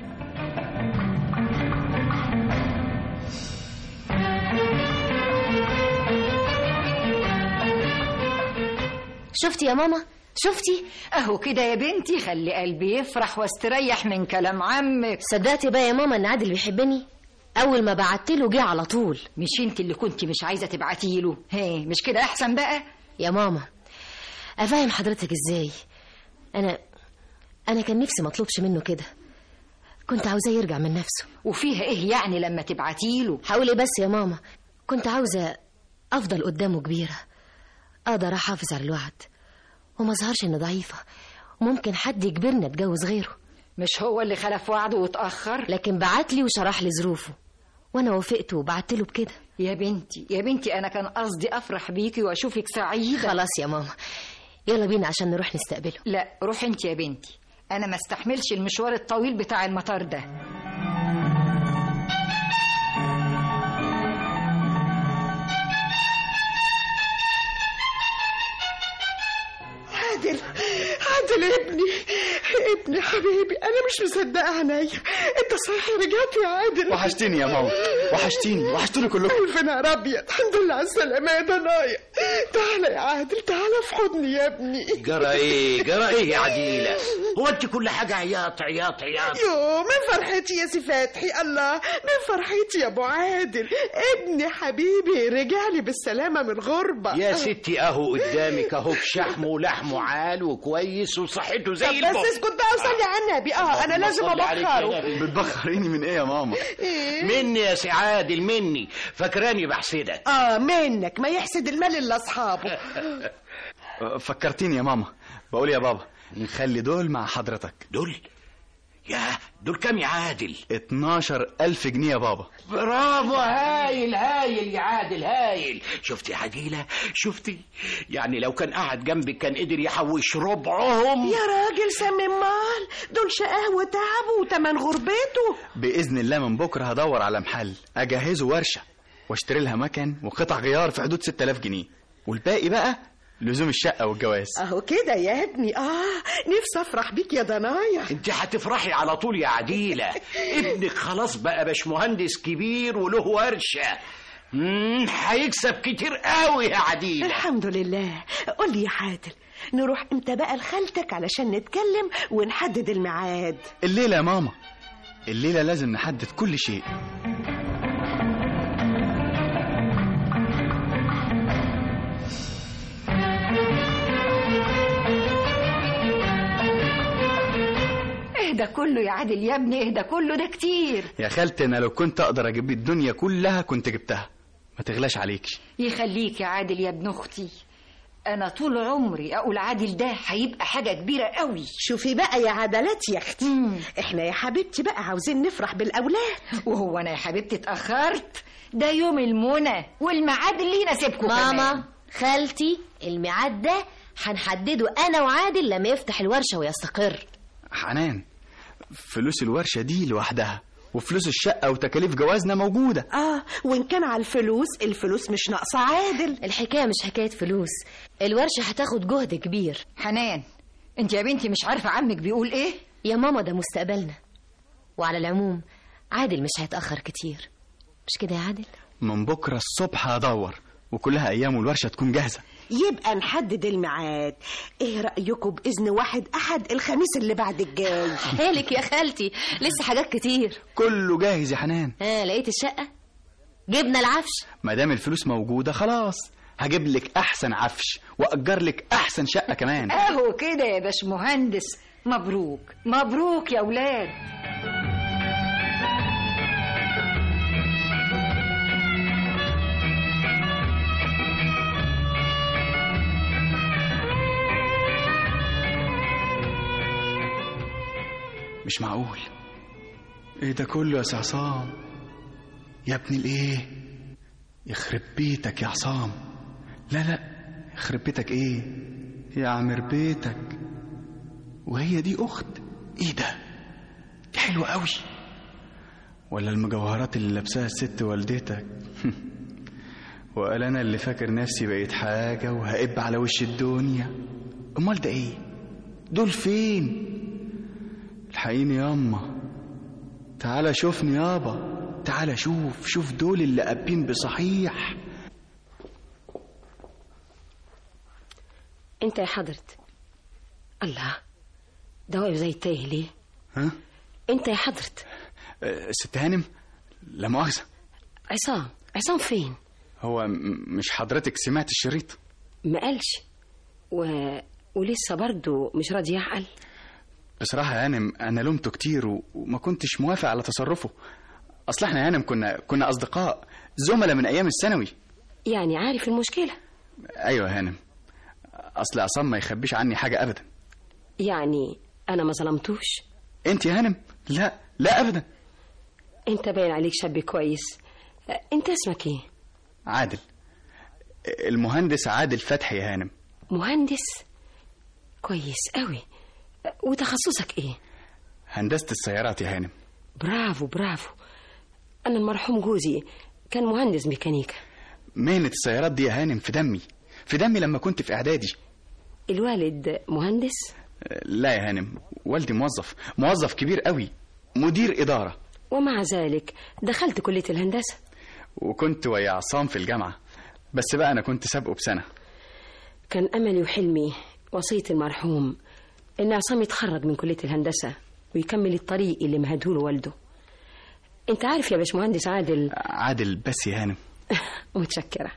C: شفتي يا ماما شفتي
J: اهو كده يا بنتي خلي قلبي يفرح واستريح من كلام عمك
C: صدقتي بقى يا ماما ان عادل بيحبني اول ما بعت له جه على طول
J: مش انت اللي كنت مش عايزه تبعتي له هي مش كده احسن بقى
C: يا ماما افهم حضرتك ازاي انا انا كان نفسي ما اطلبش منه كده كنت عاوزاه يرجع من نفسه
J: وفيها ايه يعني لما تبعتي له
C: هقول ايه بس يا ماما كنت عاوزه افضل قدامه كبيره اقدر احافظ على الوعد وما اظهرش اني ضعيفه وممكن حد يجبرني اتجوز غيره
J: مش هو اللي خلف وعده واتاخر
C: لكن بعت لي وشرح لي ظروفه وانا وافقت وبعت له بكده
J: يا بنتي يا بنتي انا كان قصدي افرح بيكي واشوفك سعيده
C: خلاص يا ماما يلا بينا عشان نروح نستقبله
J: لا روح انت يا بنتي انا ما استحملش المشوار الطويل بتاع المطار ده
G: عادل عادل ابني ابني حبيبي انا مش مصدقه عينيا انت صحيح رجعت يا عادل
B: وحشتيني يا ماما وحشتيني وحشتوني كلكم
G: الف نهار ابيض الحمد لله على السلامه يا ضنايا تعالى يا عادل تعالى في حضني يا ابني
H: جرى ايه جرى ايه يا عديلة هو انت كل حاجة عياط عياط عياط
G: يو من فرحتي يا سي فتحي الله من فرحتي يا ابو عادل ابني حبيبي رجع لي بالسلامه من غربه
H: يا ستي اهو قدامك اهو بشحمه ولحمه عال وكويس وصحته زي
G: طب بس
H: الفل
G: اسكت بقى وصلي على النبي اه انا لازم
H: صلي عليك يا
G: ابخره
H: نبي.
B: بتبخريني من ايه يا ماما
G: إيه؟
H: مني يا سي عادل مني فاكراني بحسدك
G: اه منك ما يحسد المال الا اصحابه
B: أه، فكرتيني يا ماما بقول يا بابا نخلي دول مع حضرتك
H: دول يا دول كام يا عادل
B: 12 ألف جنيه يا بابا
H: برافو هايل هايل يا عادل هايل شفتي يا عديلة شفتي يعني لو كان قاعد جنبك كان قدر يحوش ربعهم
G: يا راجل سمي مال دول شقاه وتعبه وتمن غربته
B: بإذن الله من بكرة هدور على محل أجهزه ورشة واشتري لها مكن وقطع غيار في حدود 6000 جنيه والباقي بقى لزوم الشقة والجواز
G: اهو كده يا ابني اه نفسي افرح بيك يا ضنايا
H: انت هتفرحي على طول يا عديلة ابنك خلاص بقى باشمهندس كبير وله ورشة مم، هيكسب كتير قوي يا عديلة
G: الحمد لله قول لي يا عادل نروح امتى بقى لخالتك علشان نتكلم ونحدد الميعاد
B: الليلة يا ماما الليلة لازم نحدد كل شيء
J: اهدى كله يا عادل يا ابني اهدى كله ده كتير
B: يا خالتي أنا لو كنت أقدر أجيب الدنيا كلها كنت جبتها ما تغلاش عليكي
J: يخليك يا عادل يا ابن اختي انا طول عمري اقول عادل ده هيبقى حاجه كبيره قوي
G: شوفي بقى يا عدلات يا اختي احنا يا حبيبتي بقى عاوزين نفرح بالاولاد
J: وهو انا يا حبيبتي اتاخرت ده يوم المنى والميعاد اللي يناسبكم
C: ماما خالتي الميعاد ده هنحدده انا وعادل لما يفتح الورشه ويستقر
B: حنان فلوس الورشة دي لوحدها وفلوس الشقة وتكاليف جوازنا موجودة
G: اه وان كان على الفلوس الفلوس مش ناقصه عادل
C: الحكايه مش حكايه فلوس الورشه هتاخد جهد كبير
J: حنان انت يا بنتي مش عارفه عمك بيقول ايه
C: يا ماما ده مستقبلنا وعلى العموم عادل مش هيتاخر كتير مش كده يا عادل
B: من بكرة الصبح هدور وكلها أيام والورشة تكون جاهزة
G: يبقى نحدد الميعاد ايه رايكم باذن واحد احد الخميس اللي بعد الجاي
C: حالك يا خالتي لسه حاجات كتير
B: كله جاهز يا حنان
C: ها لقيت الشقه جبنا العفش
B: ما دام الفلوس موجودة خلاص هجيب لك أحسن عفش وأجر لك أحسن شقة كمان
J: اهو كده يا باشمهندس مبروك مبروك يا ولاد
B: مش معقول ايه ده كله يا سي عصام يا ابن الايه يخرب بيتك يا عصام لا لا يخرب بيتك ايه يا عمر بيتك وهي دي اخت ايه ده دي حلوه قوي ولا المجوهرات اللي لابساها الست والدتك وقال انا اللي فاكر نفسي بقيت حاجه وهقب على وش الدنيا امال ده ايه دول فين الحقيني ياما تعالى شوفني يابا تعالى شوف شوف دول اللي قابين بصحيح
E: انت يا حضرت الله ده واقف زي التايه ليه
B: ها
E: انت يا حضرت
B: أه، ست هانم لا مؤاخذة
E: عصام عصام فين
B: هو م- مش حضرتك سمعت الشريط
E: ما قالش و... ولسه برضه مش راضي يعقل
B: بصراحة يا هانم أنا لومته كتير و- وما كنتش موافق على تصرفه أصل احنا يا هانم كنا كنا أصدقاء زملاء من أيام الثانوي
E: يعني عارف المشكلة
B: أيوة يا هانم أصل عصام ما يخبيش عني حاجة أبدا
E: يعني أنا ما ظلمتوش
B: أنت يا هانم لا لا أبدا
E: أنت باين عليك شاب كويس أنت اسمك إيه؟
B: عادل المهندس عادل فتحي يا هانم
E: مهندس كويس قوي وتخصصك إيه؟
B: هندسة السيارات يا هانم
E: برافو برافو أنا المرحوم جوزي كان مهندس ميكانيكا
B: مهنة السيارات دي يا هانم في دمي في دمي لما كنت في إعدادي
E: الوالد مهندس
B: لا يا هانم والدي موظف موظف كبير قوي مدير إدارة
E: ومع ذلك دخلت كلية الهندسة
B: وكنت ويا عصام في الجامعة بس بقى أنا كنت سابقه بسنة
E: كان أملي وحلمي وصية المرحوم إن عصام يتخرج من كلية الهندسة ويكمل الطريق اللي مهدوله والده أنت عارف يا باشمهندس عادل
B: عادل بس يا هانم
E: متشكرة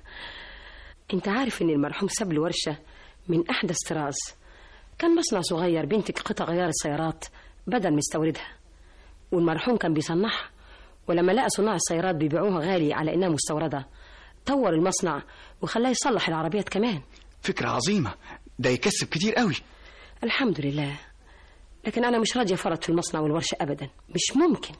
E: أنت عارف إن المرحوم ساب له ورشة من أحدث طراز كان مصنع صغير بينتج قطع غيار السيارات بدل مستوردها والمرحوم كان بيصنعها ولما لقى صناع السيارات بيبيعوها غالي على إنها مستوردة طور المصنع وخلاه يصلح العربيات كمان
B: فكرة عظيمة ده يكسب كتير قوي
E: الحمد لله لكن أنا مش راضية فرط في المصنع والورشة أبدا مش ممكن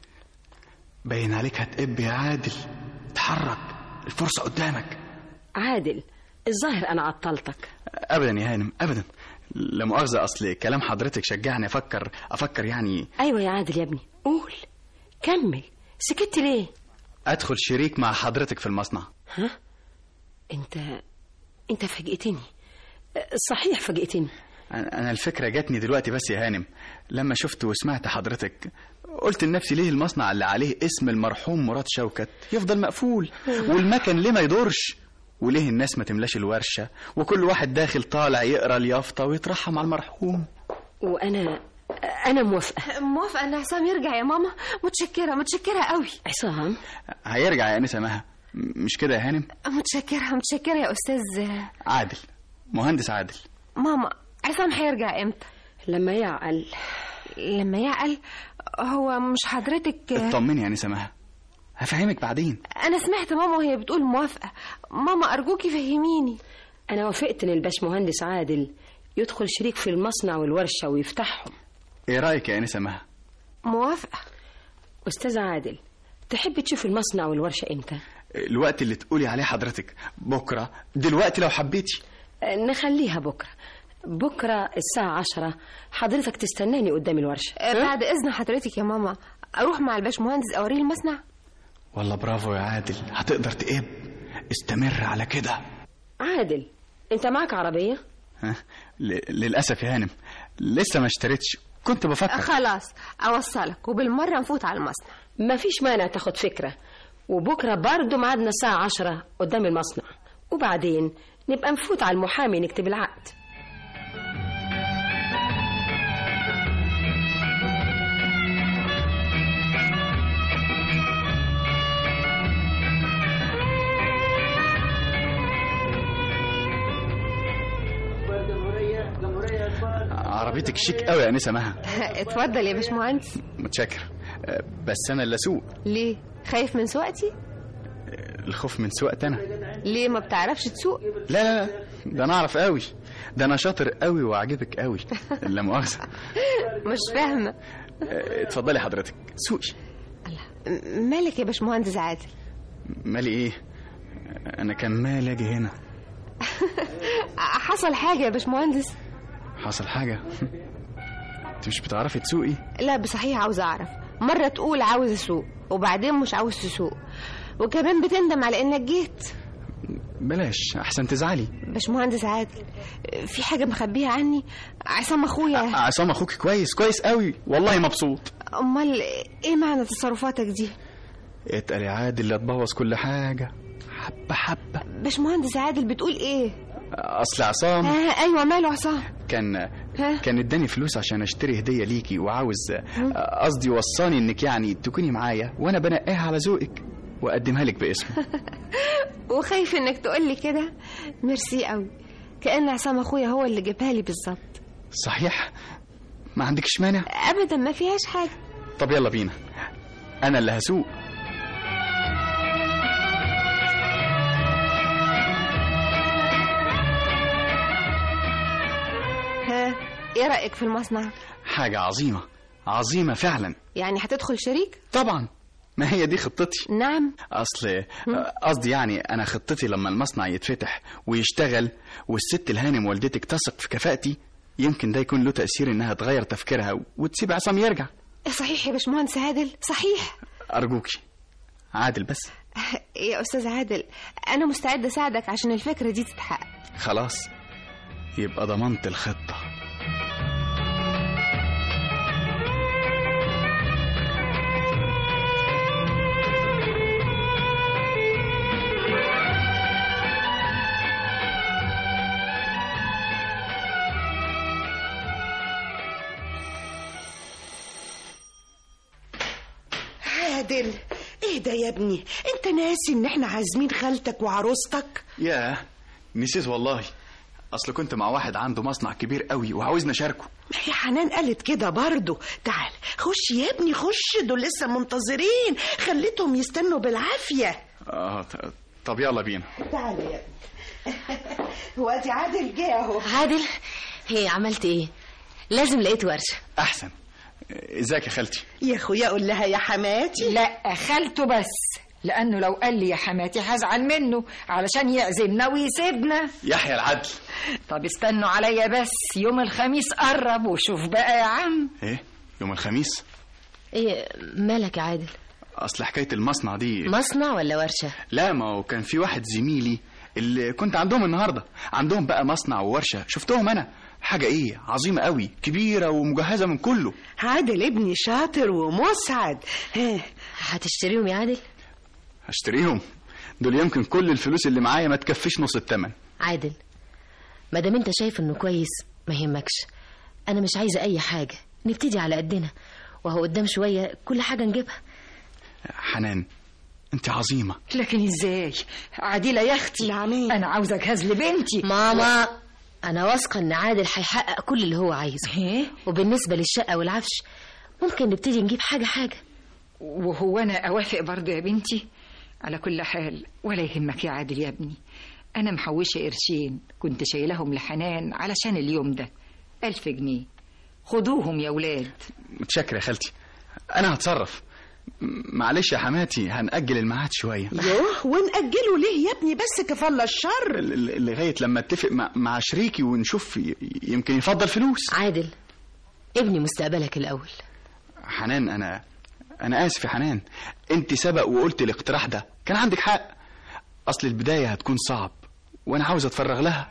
B: باين عليك هتقب يا عادل اتحرك الفرصة قدامك
E: عادل الظاهر أنا عطلتك
B: ابدا يا هانم ابدا لا مؤاخذة اصل كلام حضرتك شجعني افكر افكر يعني
E: أيوة يا عادل يا ابني قول كمل سكت ليه
B: ادخل شريك مع حضرتك في المصنع
E: ها انت انت فاجئتني صحيح فاجئتني
B: انا أنا الفكرة جاتني دلوقتي بس يا هانم لما شفت وسمعت حضرتك قلت لنفسي ليه المصنع اللي عليه اسم المرحوم مراد شوكت يفضل مقفول والمكن ليه ما يدورش وليه الناس ما تملاش الورشة وكل واحد داخل طالع يقرا اليافطة ويترحم على المرحوم
E: وانا انا موافقه
F: موافقه ان عصام يرجع يا ماما متشكره متشكره قوي
E: عصام
B: هيرجع يا انسه مها م- مش كده يا هانم
F: متشكره متشكره يا استاذ
B: عادل مهندس عادل
F: ماما عصام هيرجع امتى
E: لما يعقل
F: لما يعقل هو مش حضرتك
B: اطمني يا انسه مها هفهمك بعدين
F: انا سمعت ماما وهي بتقول موافقه ماما ارجوكي فهميني
E: انا وافقت ان الباش مهندس عادل يدخل شريك في المصنع والورشه ويفتحهم
B: ايه رايك يا انسه مها
F: موافقه
E: استاذ عادل تحب تشوف المصنع والورشه امتى
B: الوقت اللي تقولي عليه حضرتك بكره دلوقتي لو حبيتي
E: نخليها بكره بكره الساعه عشرة حضرتك تستناني قدام الورشه
F: أه بعد اذن حضرتك يا ماما اروح مع الباش مهندس اوريه المصنع
B: والله برافو يا عادل هتقدر تقب استمر على كده
E: عادل انت معك عربيه
B: ها؟ ل- للاسف يا هانم لسه ما اشتريتش كنت بفكر
F: خلاص اوصلك وبالمره نفوت على المصنع
E: مفيش مانع تاخد فكره وبكره برضه ميعادنا الساعه عشرة قدام المصنع وبعدين نبقى نفوت على المحامي نكتب العقد
B: عربيتك شيك قوي يا انسه مها
F: اتفضل يا باش مهندس
B: متشكر أه، بس انا اللي اسوق
F: ليه خايف من سواقتي
B: الخوف من سواقتي انا
F: ليه ما بتعرفش تسوق
B: لا لا لا ده انا اعرف قوي ده انا شاطر قوي وعاجبك قوي لا مؤاخذه
F: مش فاهمه
B: أه، اتفضلي حضرتك سوقي
F: م- مالك يا باش مهندس عادل
B: مالي ايه انا كان مالي اجي هنا
F: حصل حاجه يا باش مهندس
B: حصل حاجه انت مش بتعرفي تسوقي
F: لا بصحيح عاوز اعرف مره تقول عاوز اسوق وبعدين مش عاوز تسوق وكمان بتندم على انك جيت
B: بلاش احسن تزعلي
F: باش مهندس عادل في حاجه مخبيها عني عصام اخويا
B: عصام اخوك كويس كويس قوي والله مبسوط
F: امال ايه معنى تصرفاتك دي
B: اتقل يا عادل لا تبوظ كل حاجه حبه حبه
F: باش مهندس عادل بتقول ايه
B: اصل عصام
F: آه ايوه ماله عصام
B: كان
F: ها؟
B: كان اداني فلوس عشان اشتري هديه ليكي وعاوز قصدي وصاني انك يعني تكوني معايا وانا بنقيها على ذوقك واقدمها لك باسمه
F: وخايف انك تقول لي كده ميرسي قوي كان عصام اخويا هو اللي جابها لي بالظبط
B: صحيح ما عندكش مانع
F: ابدا ما فيهاش حاجه
B: طب يلا بينا انا اللي هسوق
F: ها ايه رايك في المصنع
B: حاجه عظيمه عظيمه فعلا
F: يعني هتدخل شريك
B: طبعا ما هي دي خطتي
F: نعم
B: اصل قصدي يعني انا خطتي لما المصنع يتفتح ويشتغل والست الهانم والدتك تثق في كفاءتي يمكن ده يكون له تاثير انها تغير تفكيرها وتسيب عصام يرجع
F: صحيح يا باشمهندس عادل صحيح
B: ارجوكي عادل بس
F: يا استاذ عادل انا مستعد اساعدك عشان الفكره دي تتحقق
B: خلاص يبقى ضمنت الخطه
G: عادل ايه ده يا ابني انت ناسي ان احنا عازمين خالتك وعروستك
B: ياه نسيت والله اصل كنت مع واحد عنده مصنع كبير قوي وعاوزني اشاركه
G: ما هي حنان قالت كده برضو تعال خش يا ابني خش دول لسه منتظرين خليتهم يستنوا بالعافية
B: اه ط- طب يلا بينا
G: تعال يا ابني وادي عادل جه اهو
C: عادل هي عملت ايه لازم لقيت ورشه
B: احسن ازيك يا خالتي
G: يا اخويا قول لها يا حماتي
J: لا خالته بس لانه لو قال لي يا حماتي هزعل منه علشان يعزمنا ويسيبنا
B: يحيى العدل
J: طب استنوا عليا بس يوم الخميس قرب وشوف بقى يا عم
B: ايه يوم الخميس
C: ايه مالك يا عادل
B: اصل حكايه المصنع دي
C: مصنع ولا ورشه
B: لا ما هو كان في واحد زميلي اللي كنت عندهم النهارده عندهم بقى مصنع وورشه شفتهم انا حاجه ايه عظيمه قوي كبيره ومجهزه من كله
G: عادل ابني شاطر ومسعد ها،
C: هتشتريهم يا عادل
B: هشتريهم دول يمكن كل الفلوس اللي معايا ما تكفيش نص الثمن
C: عادل ما دام انت شايف انه كويس ما يهمكش انا مش عايزه اي حاجه نبتدي على قدنا وهو قدام شويه كل حاجه نجيبها
B: حنان انت عظيمه
J: لكن ازاي عادله يا اختي
G: نعمين
J: انا عاوزه اجهز لبنتي
C: ماما انا واثقه ان عادل هيحقق كل اللي هو عايزه
J: ايه
C: وبالنسبه للشقه والعفش ممكن نبتدي نجيب حاجه حاجه
J: وهو انا اوافق برضه يا بنتي على كل حال ولا يهمك يا عادل يا ابني انا محوشه قرشين كنت شايلهم لحنان علشان اليوم ده ألف جنيه خدوهم يا ولاد
B: متشكر يا خالتي انا هتصرف م- معلش يا حماتي هنأجل الميعاد شويه
G: يوه ونأجله ليه يا ابني بس كفالة الشر
B: ل- ل- لغايه لما اتفق مع, مع شريكي ونشوف ي- يمكن يفضل فلوس
C: عادل ابني مستقبلك الاول
B: حنان انا انا اسف يا حنان انت سبق وقلت الاقتراح ده كان عندك حق اصل البدايه هتكون صعب وانا عاوز اتفرغ لها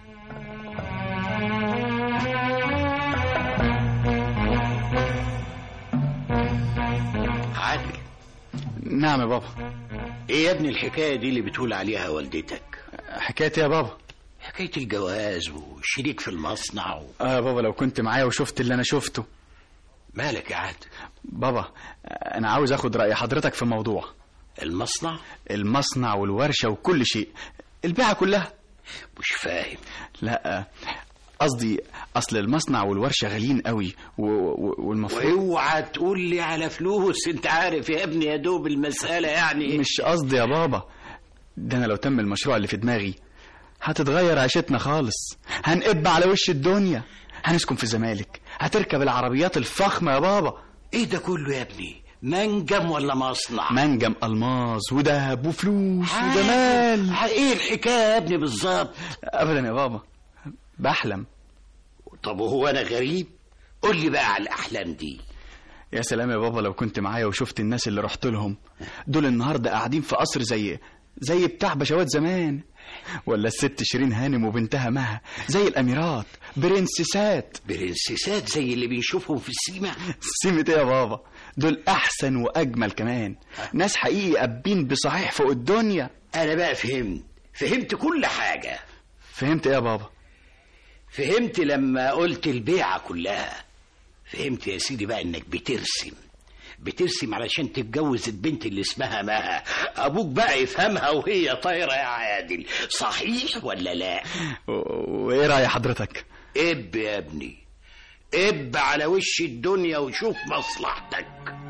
H: عادل
B: نعم يا بابا
H: ايه يا ابني الحكايه دي اللي بتقول عليها والدتك
B: حكايه يا بابا
H: حكايه الجواز وشريك في المصنع و...
B: اه يا بابا لو كنت معايا وشفت اللي انا شفته
H: مالك يا عادل
B: بابا انا عاوز اخد راي حضرتك في موضوع
H: المصنع
B: المصنع والورشه وكل شيء البيعه كلها
H: مش فاهم
B: لا قصدي اصل المصنع والورشه غاليين قوي و... و... والمفروض
H: واوعى تقول لي على فلوس انت عارف يا ابني يا دوب المساله يعني
B: مش قصدي يا بابا ده انا لو تم المشروع اللي في دماغي هتتغير عيشتنا خالص هنقب على وش الدنيا هنسكن في الزمالك هتركب العربيات الفخمة يا بابا
H: ايه ده كله يا ابني منجم ولا مصنع
B: منجم ألماس وذهب وفلوس وجمال
H: ع- ايه الحكايه يا ابني بالظبط
B: أبدا يا بابا بحلم
H: طب وهو انا غريب قول لي بقى على الاحلام دي
B: يا سلام يا بابا لو كنت معايا وشفت الناس اللي رحت لهم دول النهارده قاعدين في قصر زي زي بتاع بشوات زمان ولا الست شيرين هانم وبنتها مها زي الاميرات برنسيسات
H: برنسيسات زي اللي بنشوفهم في السيما
B: سيمة ايه يا بابا دول احسن واجمل كمان ناس حقيقي ابين بصحيح فوق الدنيا
H: انا بقى فهمت فهمت كل حاجه
B: فهمت ايه يا بابا
H: فهمت لما قلت البيعه كلها فهمت يا سيدي بقى انك بترسم بترسم علشان تتجوز البنت اللي اسمها مها ابوك بقى يفهمها وهي طايره يا عادل صحيح ولا لا
B: و- وايه راي حضرتك
H: اب يا ابني اب على وش الدنيا وشوف مصلحتك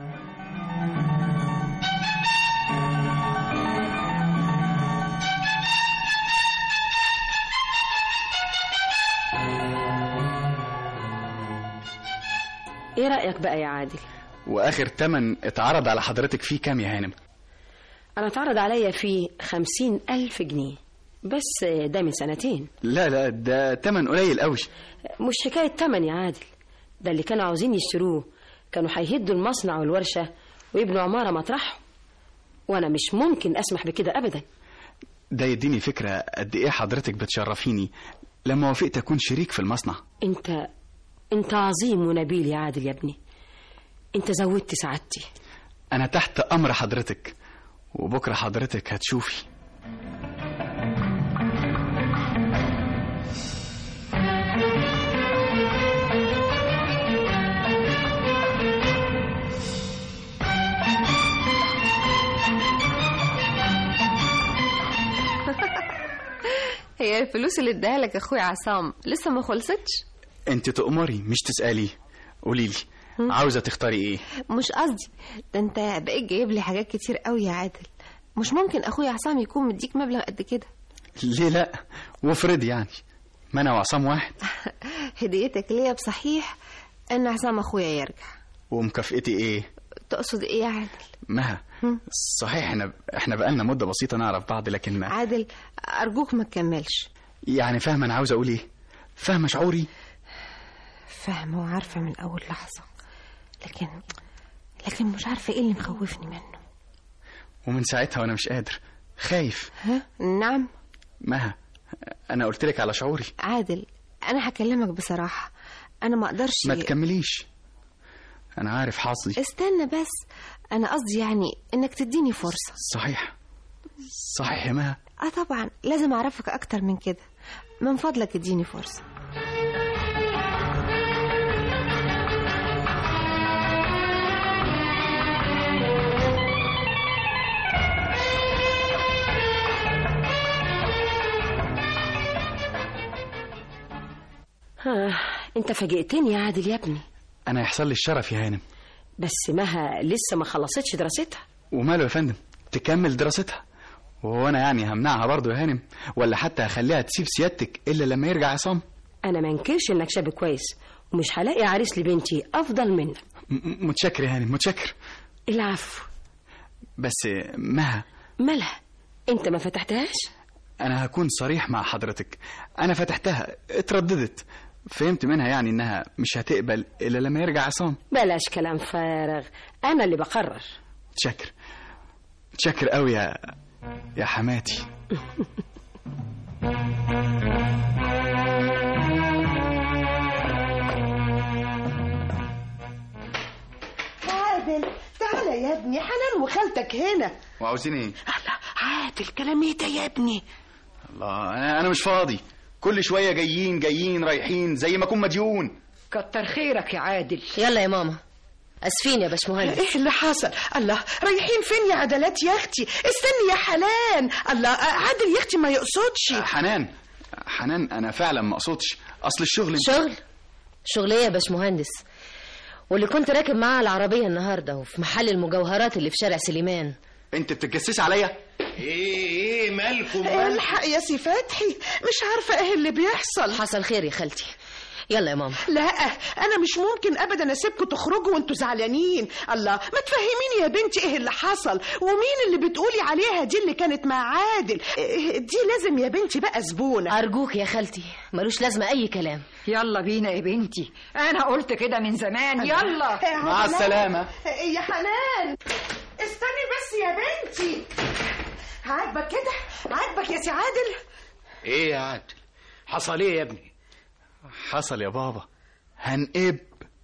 E: ايه رأيك بقى يا عادل
B: واخر تمن اتعرض على حضرتك فيه كام يا هانم
E: انا اتعرض عليا فيه خمسين الف جنيه بس ده من سنتين
B: لا لا ده تمن قليل قوي
E: مش حكاية تمن يا عادل ده اللي كانوا عاوزين يشتروه كانوا هيهدوا المصنع والورشة ويبنوا عمارة مطرحهم وانا مش ممكن اسمح بكده ابدا
B: ده يديني فكرة قد ايه حضرتك بتشرفيني لما وافقت اكون شريك في المصنع
E: انت انت عظيم ونبيل يا عادل يا ابني انت زودت سعادتي
B: انا تحت امر حضرتك وبكرة حضرتك هتشوفي
F: هي الفلوس اللي اداها لك اخويا عصام لسه ما خلصتش
B: انت تأمري مش تسألي قولي لي عاوزة تختاري ايه
F: مش قصدي ده انت بقيت جايب لي حاجات كتير قوي يا عادل مش ممكن اخويا عصام يكون مديك مبلغ قد كده
B: ليه لا وافرض يعني ما انا وعصام واحد
F: هديتك ليا بصحيح ان عصام اخويا يرجع
B: ومكافئتي ايه
F: تقصد ايه يا عادل
B: مها صحيح احنا احنا بقالنا مدة بسيطة نعرف بعض لكن
F: عادل ارجوك ما تكملش
B: يعني فاهمة انا عاوز اقول ايه فاهمة شعوري
F: فاهمه وعارفه من اول لحظه لكن لكن مش عارفه ايه اللي مخوفني منه
B: ومن ساعتها وانا مش قادر خايف
F: ها نعم
B: مها انا قلت لك على شعوري
F: عادل انا هكلمك بصراحه انا ما اقدرش
B: ما تكمليش انا عارف حظي
F: استنى بس انا قصدي يعني انك تديني فرصه
B: صحيح صحيح يا مها
F: اه طبعا لازم اعرفك اكتر من كده من فضلك اديني فرصه
E: آه. انت فاجئتني يا عادل يا ابني
B: انا يحصل لي الشرف يا هانم
E: بس مها لسه ما خلصتش دراستها
B: وماله يا فندم تكمل دراستها وهو انا يعني همنعها برضه يا هانم ولا حتى هخليها تسيب سيادتك الا لما يرجع عصام
E: انا ما انكرش انك شاب كويس ومش هلاقي عريس لبنتي افضل منك
B: م- متشكر يا هانم متشكر
E: العفو
B: بس مها
E: مالها انت ما فتحتهاش
B: انا هكون صريح مع حضرتك انا فتحتها اترددت فهمت منها يعني انها مش هتقبل الا لما يرجع عصام
E: بلاش كلام فارغ انا اللي بقرر
B: متشكر متشكر قوي يا يا حماتي
G: عادل تعالى يا ابني حنان وخالتك هنا
B: وعاوزين ايه
G: الله عادل كلام ايه ده يا ابني
B: الله انا انا مش فاضي كل شويه جايين جايين رايحين زي ما اكون مديون
J: كتر خيرك يا عادل
C: يلا يا ماما اسفين يا باشمهندس
G: ايه اللي حصل الله رايحين فين يا عدلات يا اختي استني يا حنان الله عادل يا اختي ما يقصدش
B: حنان حنان انا فعلا ما اقصدش اصل الشغل
C: شغل شغل ايه يا باشمهندس واللي كنت راكب معاه العربيه النهارده وفي محل المجوهرات اللي في شارع سليمان
B: انت بتتجسسي عليا
H: ايه ايه مالكم
G: الحق يا سي فتحي مش عارفه ايه اللي بيحصل
C: حصل خير يا خالتي يلا يا ماما
G: لا انا مش ممكن ابدا اسيبكم تخرجوا وانتوا زعلانين الله ما تفهميني يا بنتي ايه اللي حصل ومين اللي بتقولي عليها دي اللي كانت مع عادل إيه دي لازم يا بنتي بقى زبونه
C: ارجوك يا خالتي ملوش لازمه اي كلام
J: يلا بينا يا بنتي انا قلت كده من زمان يلا
B: مع السلامه
G: يا حنان استني بس يا بنتي عاجبك كده عاجبك يا سي عادل
H: ايه يا عادل حصل ايه يا ابني
B: حصل يا بابا هنقب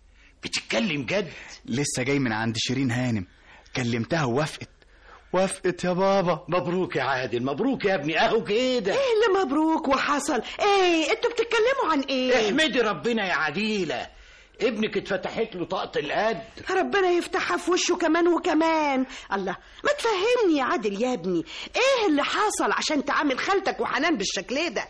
H: بتتكلم جد
B: لسه جاي من عند شيرين هانم كلمتها ووافقت وافقت يا بابا
H: مبروك يا عادل مبروك يا ابني اهو كده
G: ايه اللي مبروك وحصل ايه انتوا بتتكلموا عن ايه
H: احمدي ربنا يا عديلة ابنك اتفتحت له طاقة القد
G: ربنا يفتحها في وشه كمان وكمان الله ما تفهمني يا عادل يا ابني ايه اللي حصل عشان تعامل خالتك وحنان بالشكل ده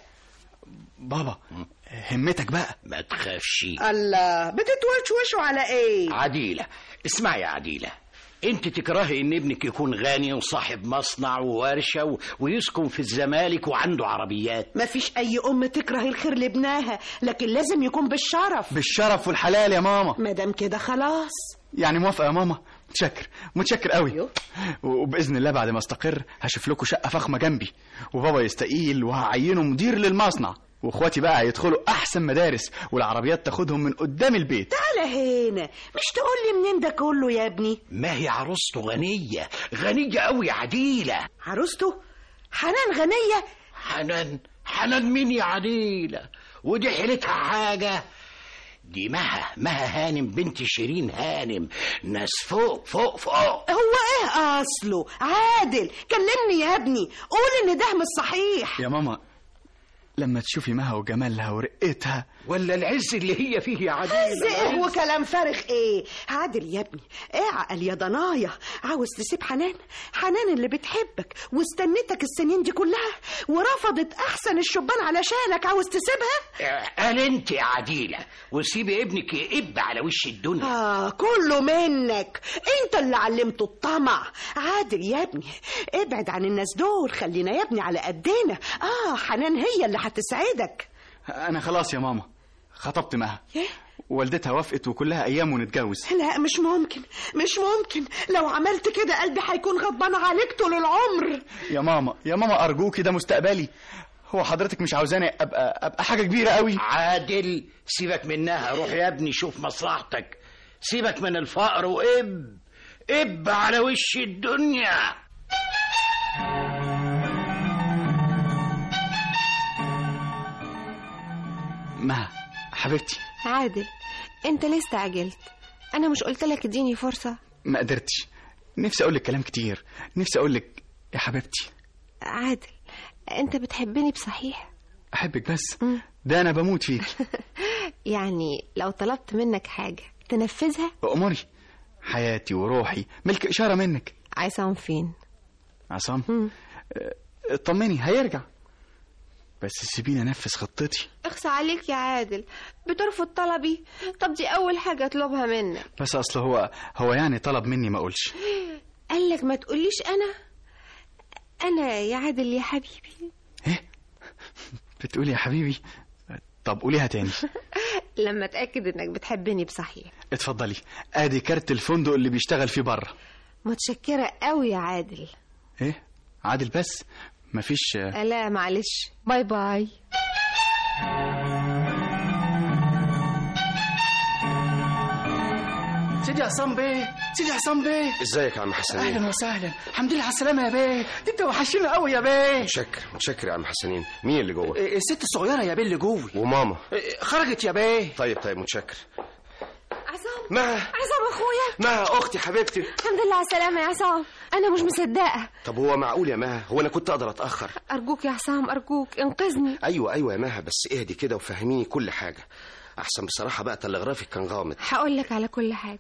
B: بابا همتك بقى
H: ما تخافش
G: الله بتتوشوشوا على ايه
H: عديلة اسمعي يا عديلة انت تكرهي ان ابنك يكون غني وصاحب مصنع وورشة و... ويسكن في الزمالك وعنده عربيات
G: ما فيش اي ام تكره الخير لابنها لكن لازم يكون بالشرف
B: بالشرف والحلال يا ماما
G: ما دام كده خلاص
B: يعني موافقه يا ماما متشكر متشكر قوي وباذن الله بعد ما استقر هشوف لكم شقه فخمه جنبي وبابا يستقيل وهعينه مدير للمصنع واخواتي بقى هيدخلوا احسن مدارس والعربيات تاخدهم من قدام البيت
G: تعالى هنا مش تقول لي منين ده كله يا ابني
H: ما هي عروسته غنية غنية قوي يا عديلة
G: عروسته حنان غنية
H: حنان حنان مين يا عديلة ودي حيلتها حاجة دي مها مها هانم بنت شيرين هانم ناس فوق فوق فوق
G: هو ايه اصله عادل كلمني يا ابني قول ان ده مش صحيح
B: يا ماما لما تشوفي مها وجمالها ورقتها
H: ولا العز اللي هي فيه يا عديل
G: ايه وكلام فارغ ايه عادل يا ابني اعقل يا ضنايا عاوز تسيب حنان حنان اللي بتحبك واستنتك السنين دي كلها ورفضت احسن الشبان علشانك عاوز تسيبها
H: قال انت يا عديلة وسيبي ابنك يقب على وش الدنيا
G: آه كله منك انت اللي علمته الطمع عادل يا ابني ابعد عن الناس دول خلينا يا ابني على قدنا اه حنان هي اللي هتسعدك
B: انا خلاص يا ماما خطبت مها والدتها وافقت وكلها ايام ونتجوز
G: لا مش ممكن مش ممكن لو عملت كده قلبي هيكون غضبان عليك طول العمر
B: يا ماما يا ماما ارجوكي ده مستقبلي هو حضرتك مش عاوزاني ابقى ابقى حاجه كبيره قوي
H: عادل سيبك منها روح يا ابني شوف مصلحتك سيبك من الفقر واب اب على وش الدنيا
B: مها حبيبتي
F: عادل انت ليه استعجلت انا مش قلت لك اديني فرصه
B: ما قدرتش نفسي اقول لك كلام كتير نفسي اقول لك يا حبيبتي
F: عادل انت بتحبني بصحيح
B: احبك بس ده انا بموت فيك
F: يعني لو طلبت منك حاجه تنفذها
B: امري حياتي وروحي ملك اشاره منك
F: عصام فين
B: عصام اه، اطمني هيرجع بس سيبيني انفذ خطتي
F: اخصى عليك يا عادل بترفض طلبي طب دي اول حاجه اطلبها منك
B: بس اصل هو هو يعني طلب مني ما اقولش
F: قال لك ما تقوليش انا انا يا عادل يا حبيبي
B: بتقولي يا حبيبي طب قوليها تاني
F: لما اتاكد انك بتحبني بصحيح
B: اتفضلي ادي كارت الفندق اللي بيشتغل فيه بره
F: متشكره قوي يا عادل
B: ايه عادل بس مفيش
F: آه، لا معلش باي باي
B: سيدي عصام بيه سيدي عصام بيه
D: ازيك يا عم حسنين
B: اهلا وسهلا الحمد لله على السلامه يا بيه دي انت وحشنا قوي يا بيه
D: متشكر متشكر يا عم حسنين مين اللي جوه
B: إيه، الست الصغيره يا بيه اللي جوه
D: وماما
B: إيه، خرجت يا بيه
D: طيب طيب متشكر
F: عصام
D: ما
F: عصام اخويا
D: ما اختي حبيبتي
F: الحمد لله على السلامه يا عصام انا مش مصدقه
D: طب هو معقول يا مها هو انا كنت اقدر اتاخر
F: ارجوك يا عصام ارجوك انقذني
D: ايوه ايوه يا مها بس اهدي كده وفهميني كل حاجه احسن بصراحه بقى تلغرافك كان غامض
F: هقول لك على كل حاجه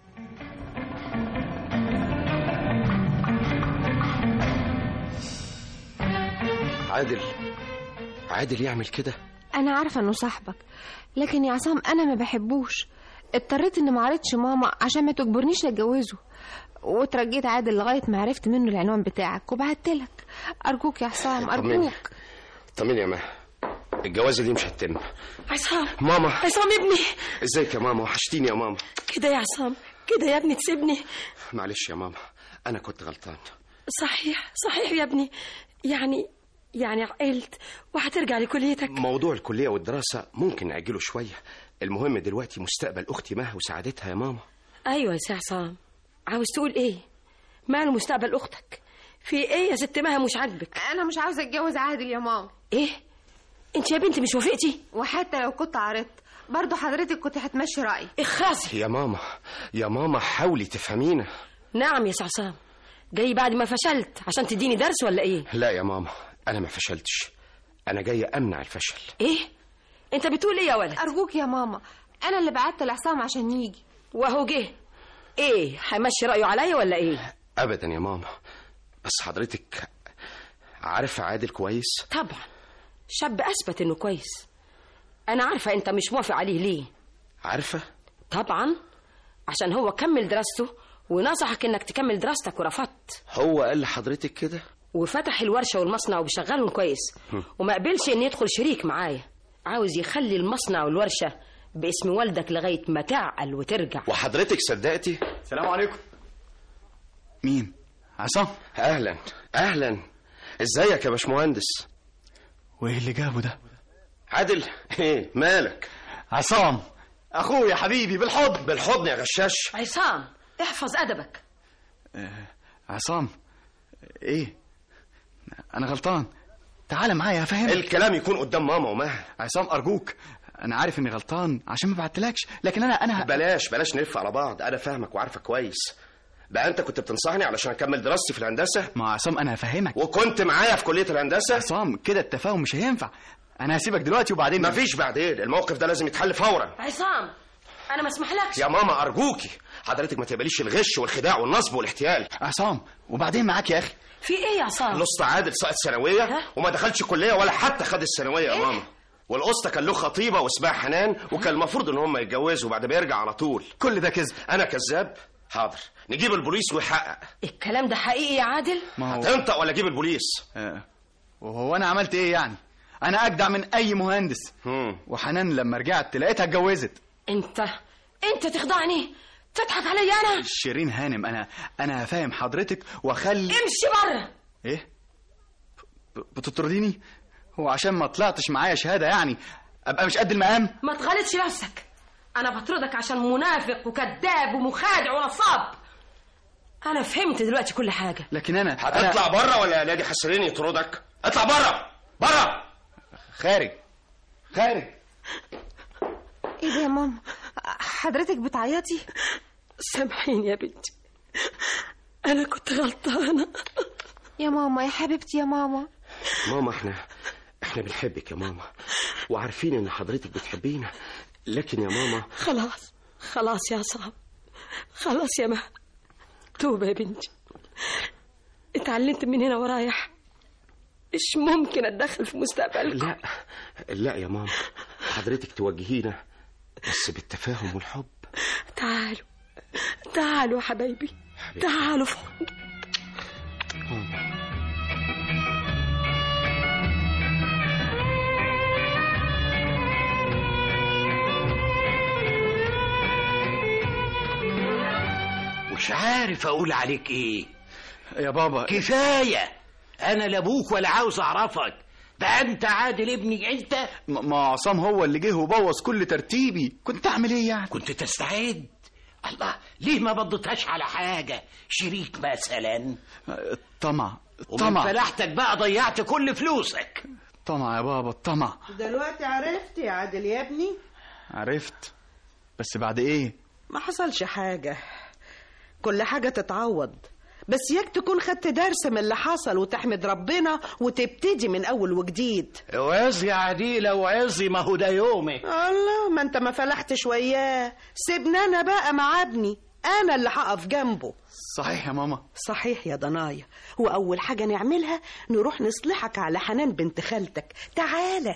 D: عادل عادل يعمل كده
F: انا عارفه انه صاحبك لكن يا عصام انا ما بحبوش اضطريت اني ما عرضتش ماما عشان ما تجبرنيش نتجوزه وترجيت عادل لغايه ما عرفت منه العنوان بتاعك وبعت لك ارجوك يا عصام
D: طمني.
F: ارجوك
D: طمني يا مها الجوازه دي مش هتتم
E: عصام
D: ماما
E: عصام ابني
D: ازيك يا ماما وحشتيني يا ماما
E: كده يا عصام كده يا ابني تسيبني
D: معلش يا ماما انا كنت غلطان
E: صحيح صحيح يا ابني يعني يعني عقلت وهترجع لكليتك
D: موضوع الكليه والدراسه ممكن ناجله شويه المهم دلوقتي مستقبل اختي مها وسعادتها يا ماما
E: ايوه يا سي عصام عاوز تقول ايه ماله مستقبل اختك في ايه يا ست مها مش عاجبك
F: انا مش عاوزه اتجوز عادل يا ماما
E: ايه انت يا بنتي مش وافقتي
F: وحتى لو كنت عرضت برضه حضرتك كنت هتمشي رايي
E: اخرسي
D: يا ماما يا ماما حاولي تفهمينا
E: نعم يا سي عصام جاي بعد ما فشلت عشان تديني درس ولا ايه
D: لا يا ماما انا ما فشلتش انا جاي امنع الفشل
E: ايه انت بتقول ايه يا ولد
F: ارجوك يا ماما انا اللي بعت لعصام عشان يجي
E: وهو جه ايه هيمشي رايه عليا ولا ايه
D: ابدا يا ماما بس حضرتك عارفه عادل كويس
E: طبعا شاب اثبت انه كويس انا عارفه انت مش موافق عليه ليه
D: عارفه
E: طبعا عشان هو كمل دراسته ونصحك انك تكمل دراستك ورفضت
D: هو قال لحضرتك كده
E: وفتح الورشه والمصنع وبيشغلهم كويس وما قبلش ان يدخل شريك معايا عاوز يخلي المصنع والورشه باسم والدك لغايه ما تعقل وترجع
D: وحضرتك صدقتي
B: السلام عليكم مين عصام
D: اهلا اهلا ازيك يا باشمهندس
B: وايه اللي جابه ده
D: عادل ايه مالك
B: عصام اخويا حبيبي بالحضن
D: بالحضن يا غشاش
E: عصام احفظ ادبك
B: آه، عصام ايه انا غلطان تعال معايا هفهمك
D: الكلام يكون قدام ماما ومها
B: عصام ارجوك انا عارف اني غلطان عشان ما بعتلكش لكن انا انا
D: بلاش بلاش نلف على بعض انا فاهمك وعارفك كويس بقى انت كنت بتنصحني علشان اكمل دراستي في الهندسه
B: ما عصام انا هفهمك
D: وكنت معايا في كليه الهندسه
B: عصام كده التفاهم مش هينفع انا هسيبك دلوقتي وبعدين
D: مفيش بعدين الموقف ده لازم يتحل فورا
E: عصام انا ما اسمحلكش
D: يا ماما ارجوكي حضرتك ما تقبليش الغش والخداع والنصب والاحتيال
B: عصام وبعدين معاك يا اخي
E: في ايه يا عصام
D: الاسطى عادل سقط ثانويه
E: ها؟
D: وما دخلش كليه ولا حتى خد الثانويه يا ماما والاسطى كان له خطيبه واسمها حنان وكان المفروض ان هم يتجوزوا بعد ما يرجع على طول
B: كل ده كذب
D: انا كذاب حاضر نجيب البوليس ويحقق
E: الكلام ده حقيقي يا عادل
B: ما هو
D: هتنطق ولا اجيب البوليس
B: آه. وهو انا عملت ايه يعني انا اجدع من اي مهندس
D: هم.
B: وحنان لما رجعت لقيتها اتجوزت
E: انت انت تخدعني تضحك عليا انا
B: شيرين هانم انا انا هفهم حضرتك واخلي
E: امشي بره
B: ايه ب- بتطرديني هو عشان ما طلعتش معايا شهاده يعني ابقى مش قد المقام
E: ما تغلطش نفسك انا بطردك عشان منافق وكذاب ومخادع ونصاب انا فهمت دلوقتي كل حاجه
B: لكن انا
D: هتطلع بره ولا يا نادي حسرين يطردك اطلع بره بره
B: خارج خارج
F: ايه ده يا ماما حضرتك بتعيطي
E: سامحيني يا بنتي انا كنت غلطانه
F: يا ماما يا حبيبتي يا ماما
D: ماما احنا احنا بنحبك يا ماما وعارفين ان حضرتك بتحبينا لكن يا ماما
E: خلاص خلاص يا عصام خلاص يا مها توبة يا بنتي اتعلمت من هنا ورايح مش ممكن اتدخل في مستقبلكم
D: لا لا يا ماما حضرتك توجهينا بس بالتفاهم والحب
E: تعالوا تعالوا يا حبايبي تعالوا فوق
H: مش عارف اقول عليك ايه
B: يا بابا
H: كفايه انا لا ابوك ولا عاوز اعرفك ده انت عادل ابني انت
B: م- ما عصام هو اللي جه وبوظ كل ترتيبي كنت اعمل ايه يعني
H: كنت تستعد الله ليه ما بضتهاش على حاجه شريك مثلا
B: الطمع
H: ومن
B: الطمع
H: فلاحتك بقى ضيعت كل فلوسك
B: الطمع يا بابا الطمع
G: دلوقتي عرفت يا عادل يا ابني
B: عرفت بس بعد ايه
G: ما حصلش حاجة كل حاجة تتعوض بس ياك تكون خدت درس من اللي حصل وتحمد ربنا وتبتدي من أول وجديد
H: وعظ يا عديلة وعظي ما هو ده يومك
G: الله ما انت ما فلحتش وياه سيبنا انا بقى مع ابني انا اللي هقف جنبه
B: صحيح يا ماما
G: صحيح يا ضنايا واول حاجه نعملها نروح نصلحك على حنان بنت خالتك تعالى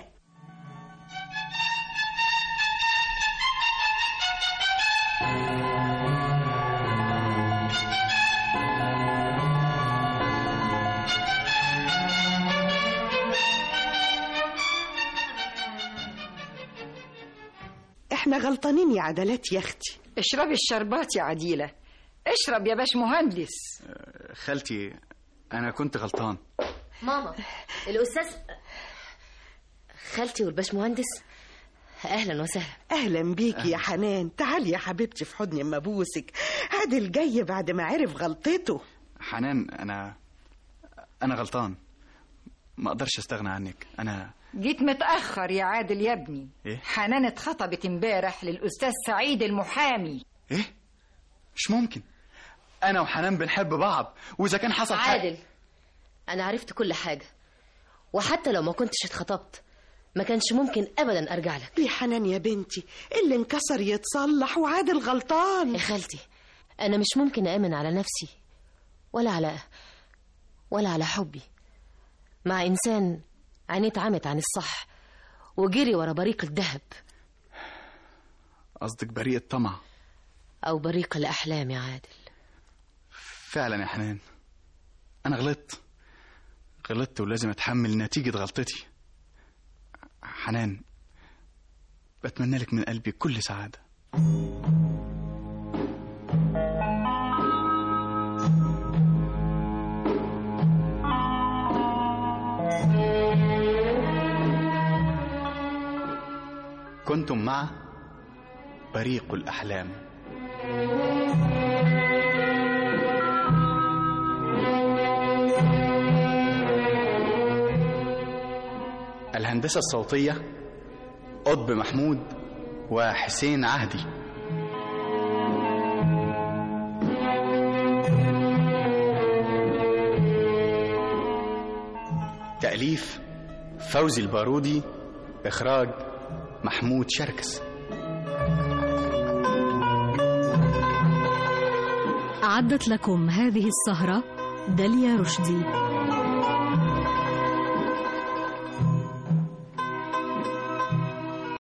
G: احنا غلطانين يا عدلات يا اختي
J: اشربي الشربات يا عديلة اشرب يا باش مهندس
B: خالتي انا كنت غلطان
C: ماما الاستاذ خالتي والباش مهندس اهلا وسهلا
G: اهلا بيكي يا حنان تعالي يا حبيبتي في حضني اما ابوسك عادل جاي بعد ما عرف غلطته
B: حنان انا انا غلطان ما اقدرش استغنى عنك انا
J: جيت متأخر يا عادل يا ابني
B: إيه؟
J: حنان اتخطبت امبارح للأستاذ سعيد المحامي
B: ايه مش ممكن انا وحنان بنحب بعض واذا كان حصل حاجة-
C: عادل انا عرفت كل حاجه وحتى لو ما كنتش اتخطبت ما كانش ممكن ابدا ارجع لك
G: يا حنان يا بنتي اللي انكسر يتصلح وعادل غلطان
C: يا خالتي انا مش ممكن امن على نفسي ولا على ولا على حبي مع انسان عينيه اتعمت عن الصح وجري ورا بريق الذهب
B: قصدك بريء الطمع
C: او بريق الاحلام يا عادل
B: فعلا يا حنان انا غلطت غلطت ولازم اتحمل نتيجة غلطتي حنان بتمنى لك من قلبي كل سعادة كنتم مع بريق الأحلام الهندسة الصوتية قطب محمود وحسين عهدي تأليف فوزي البارودي إخراج محمود شركس
K: أعدت لكم هذه السهرة داليا رشدي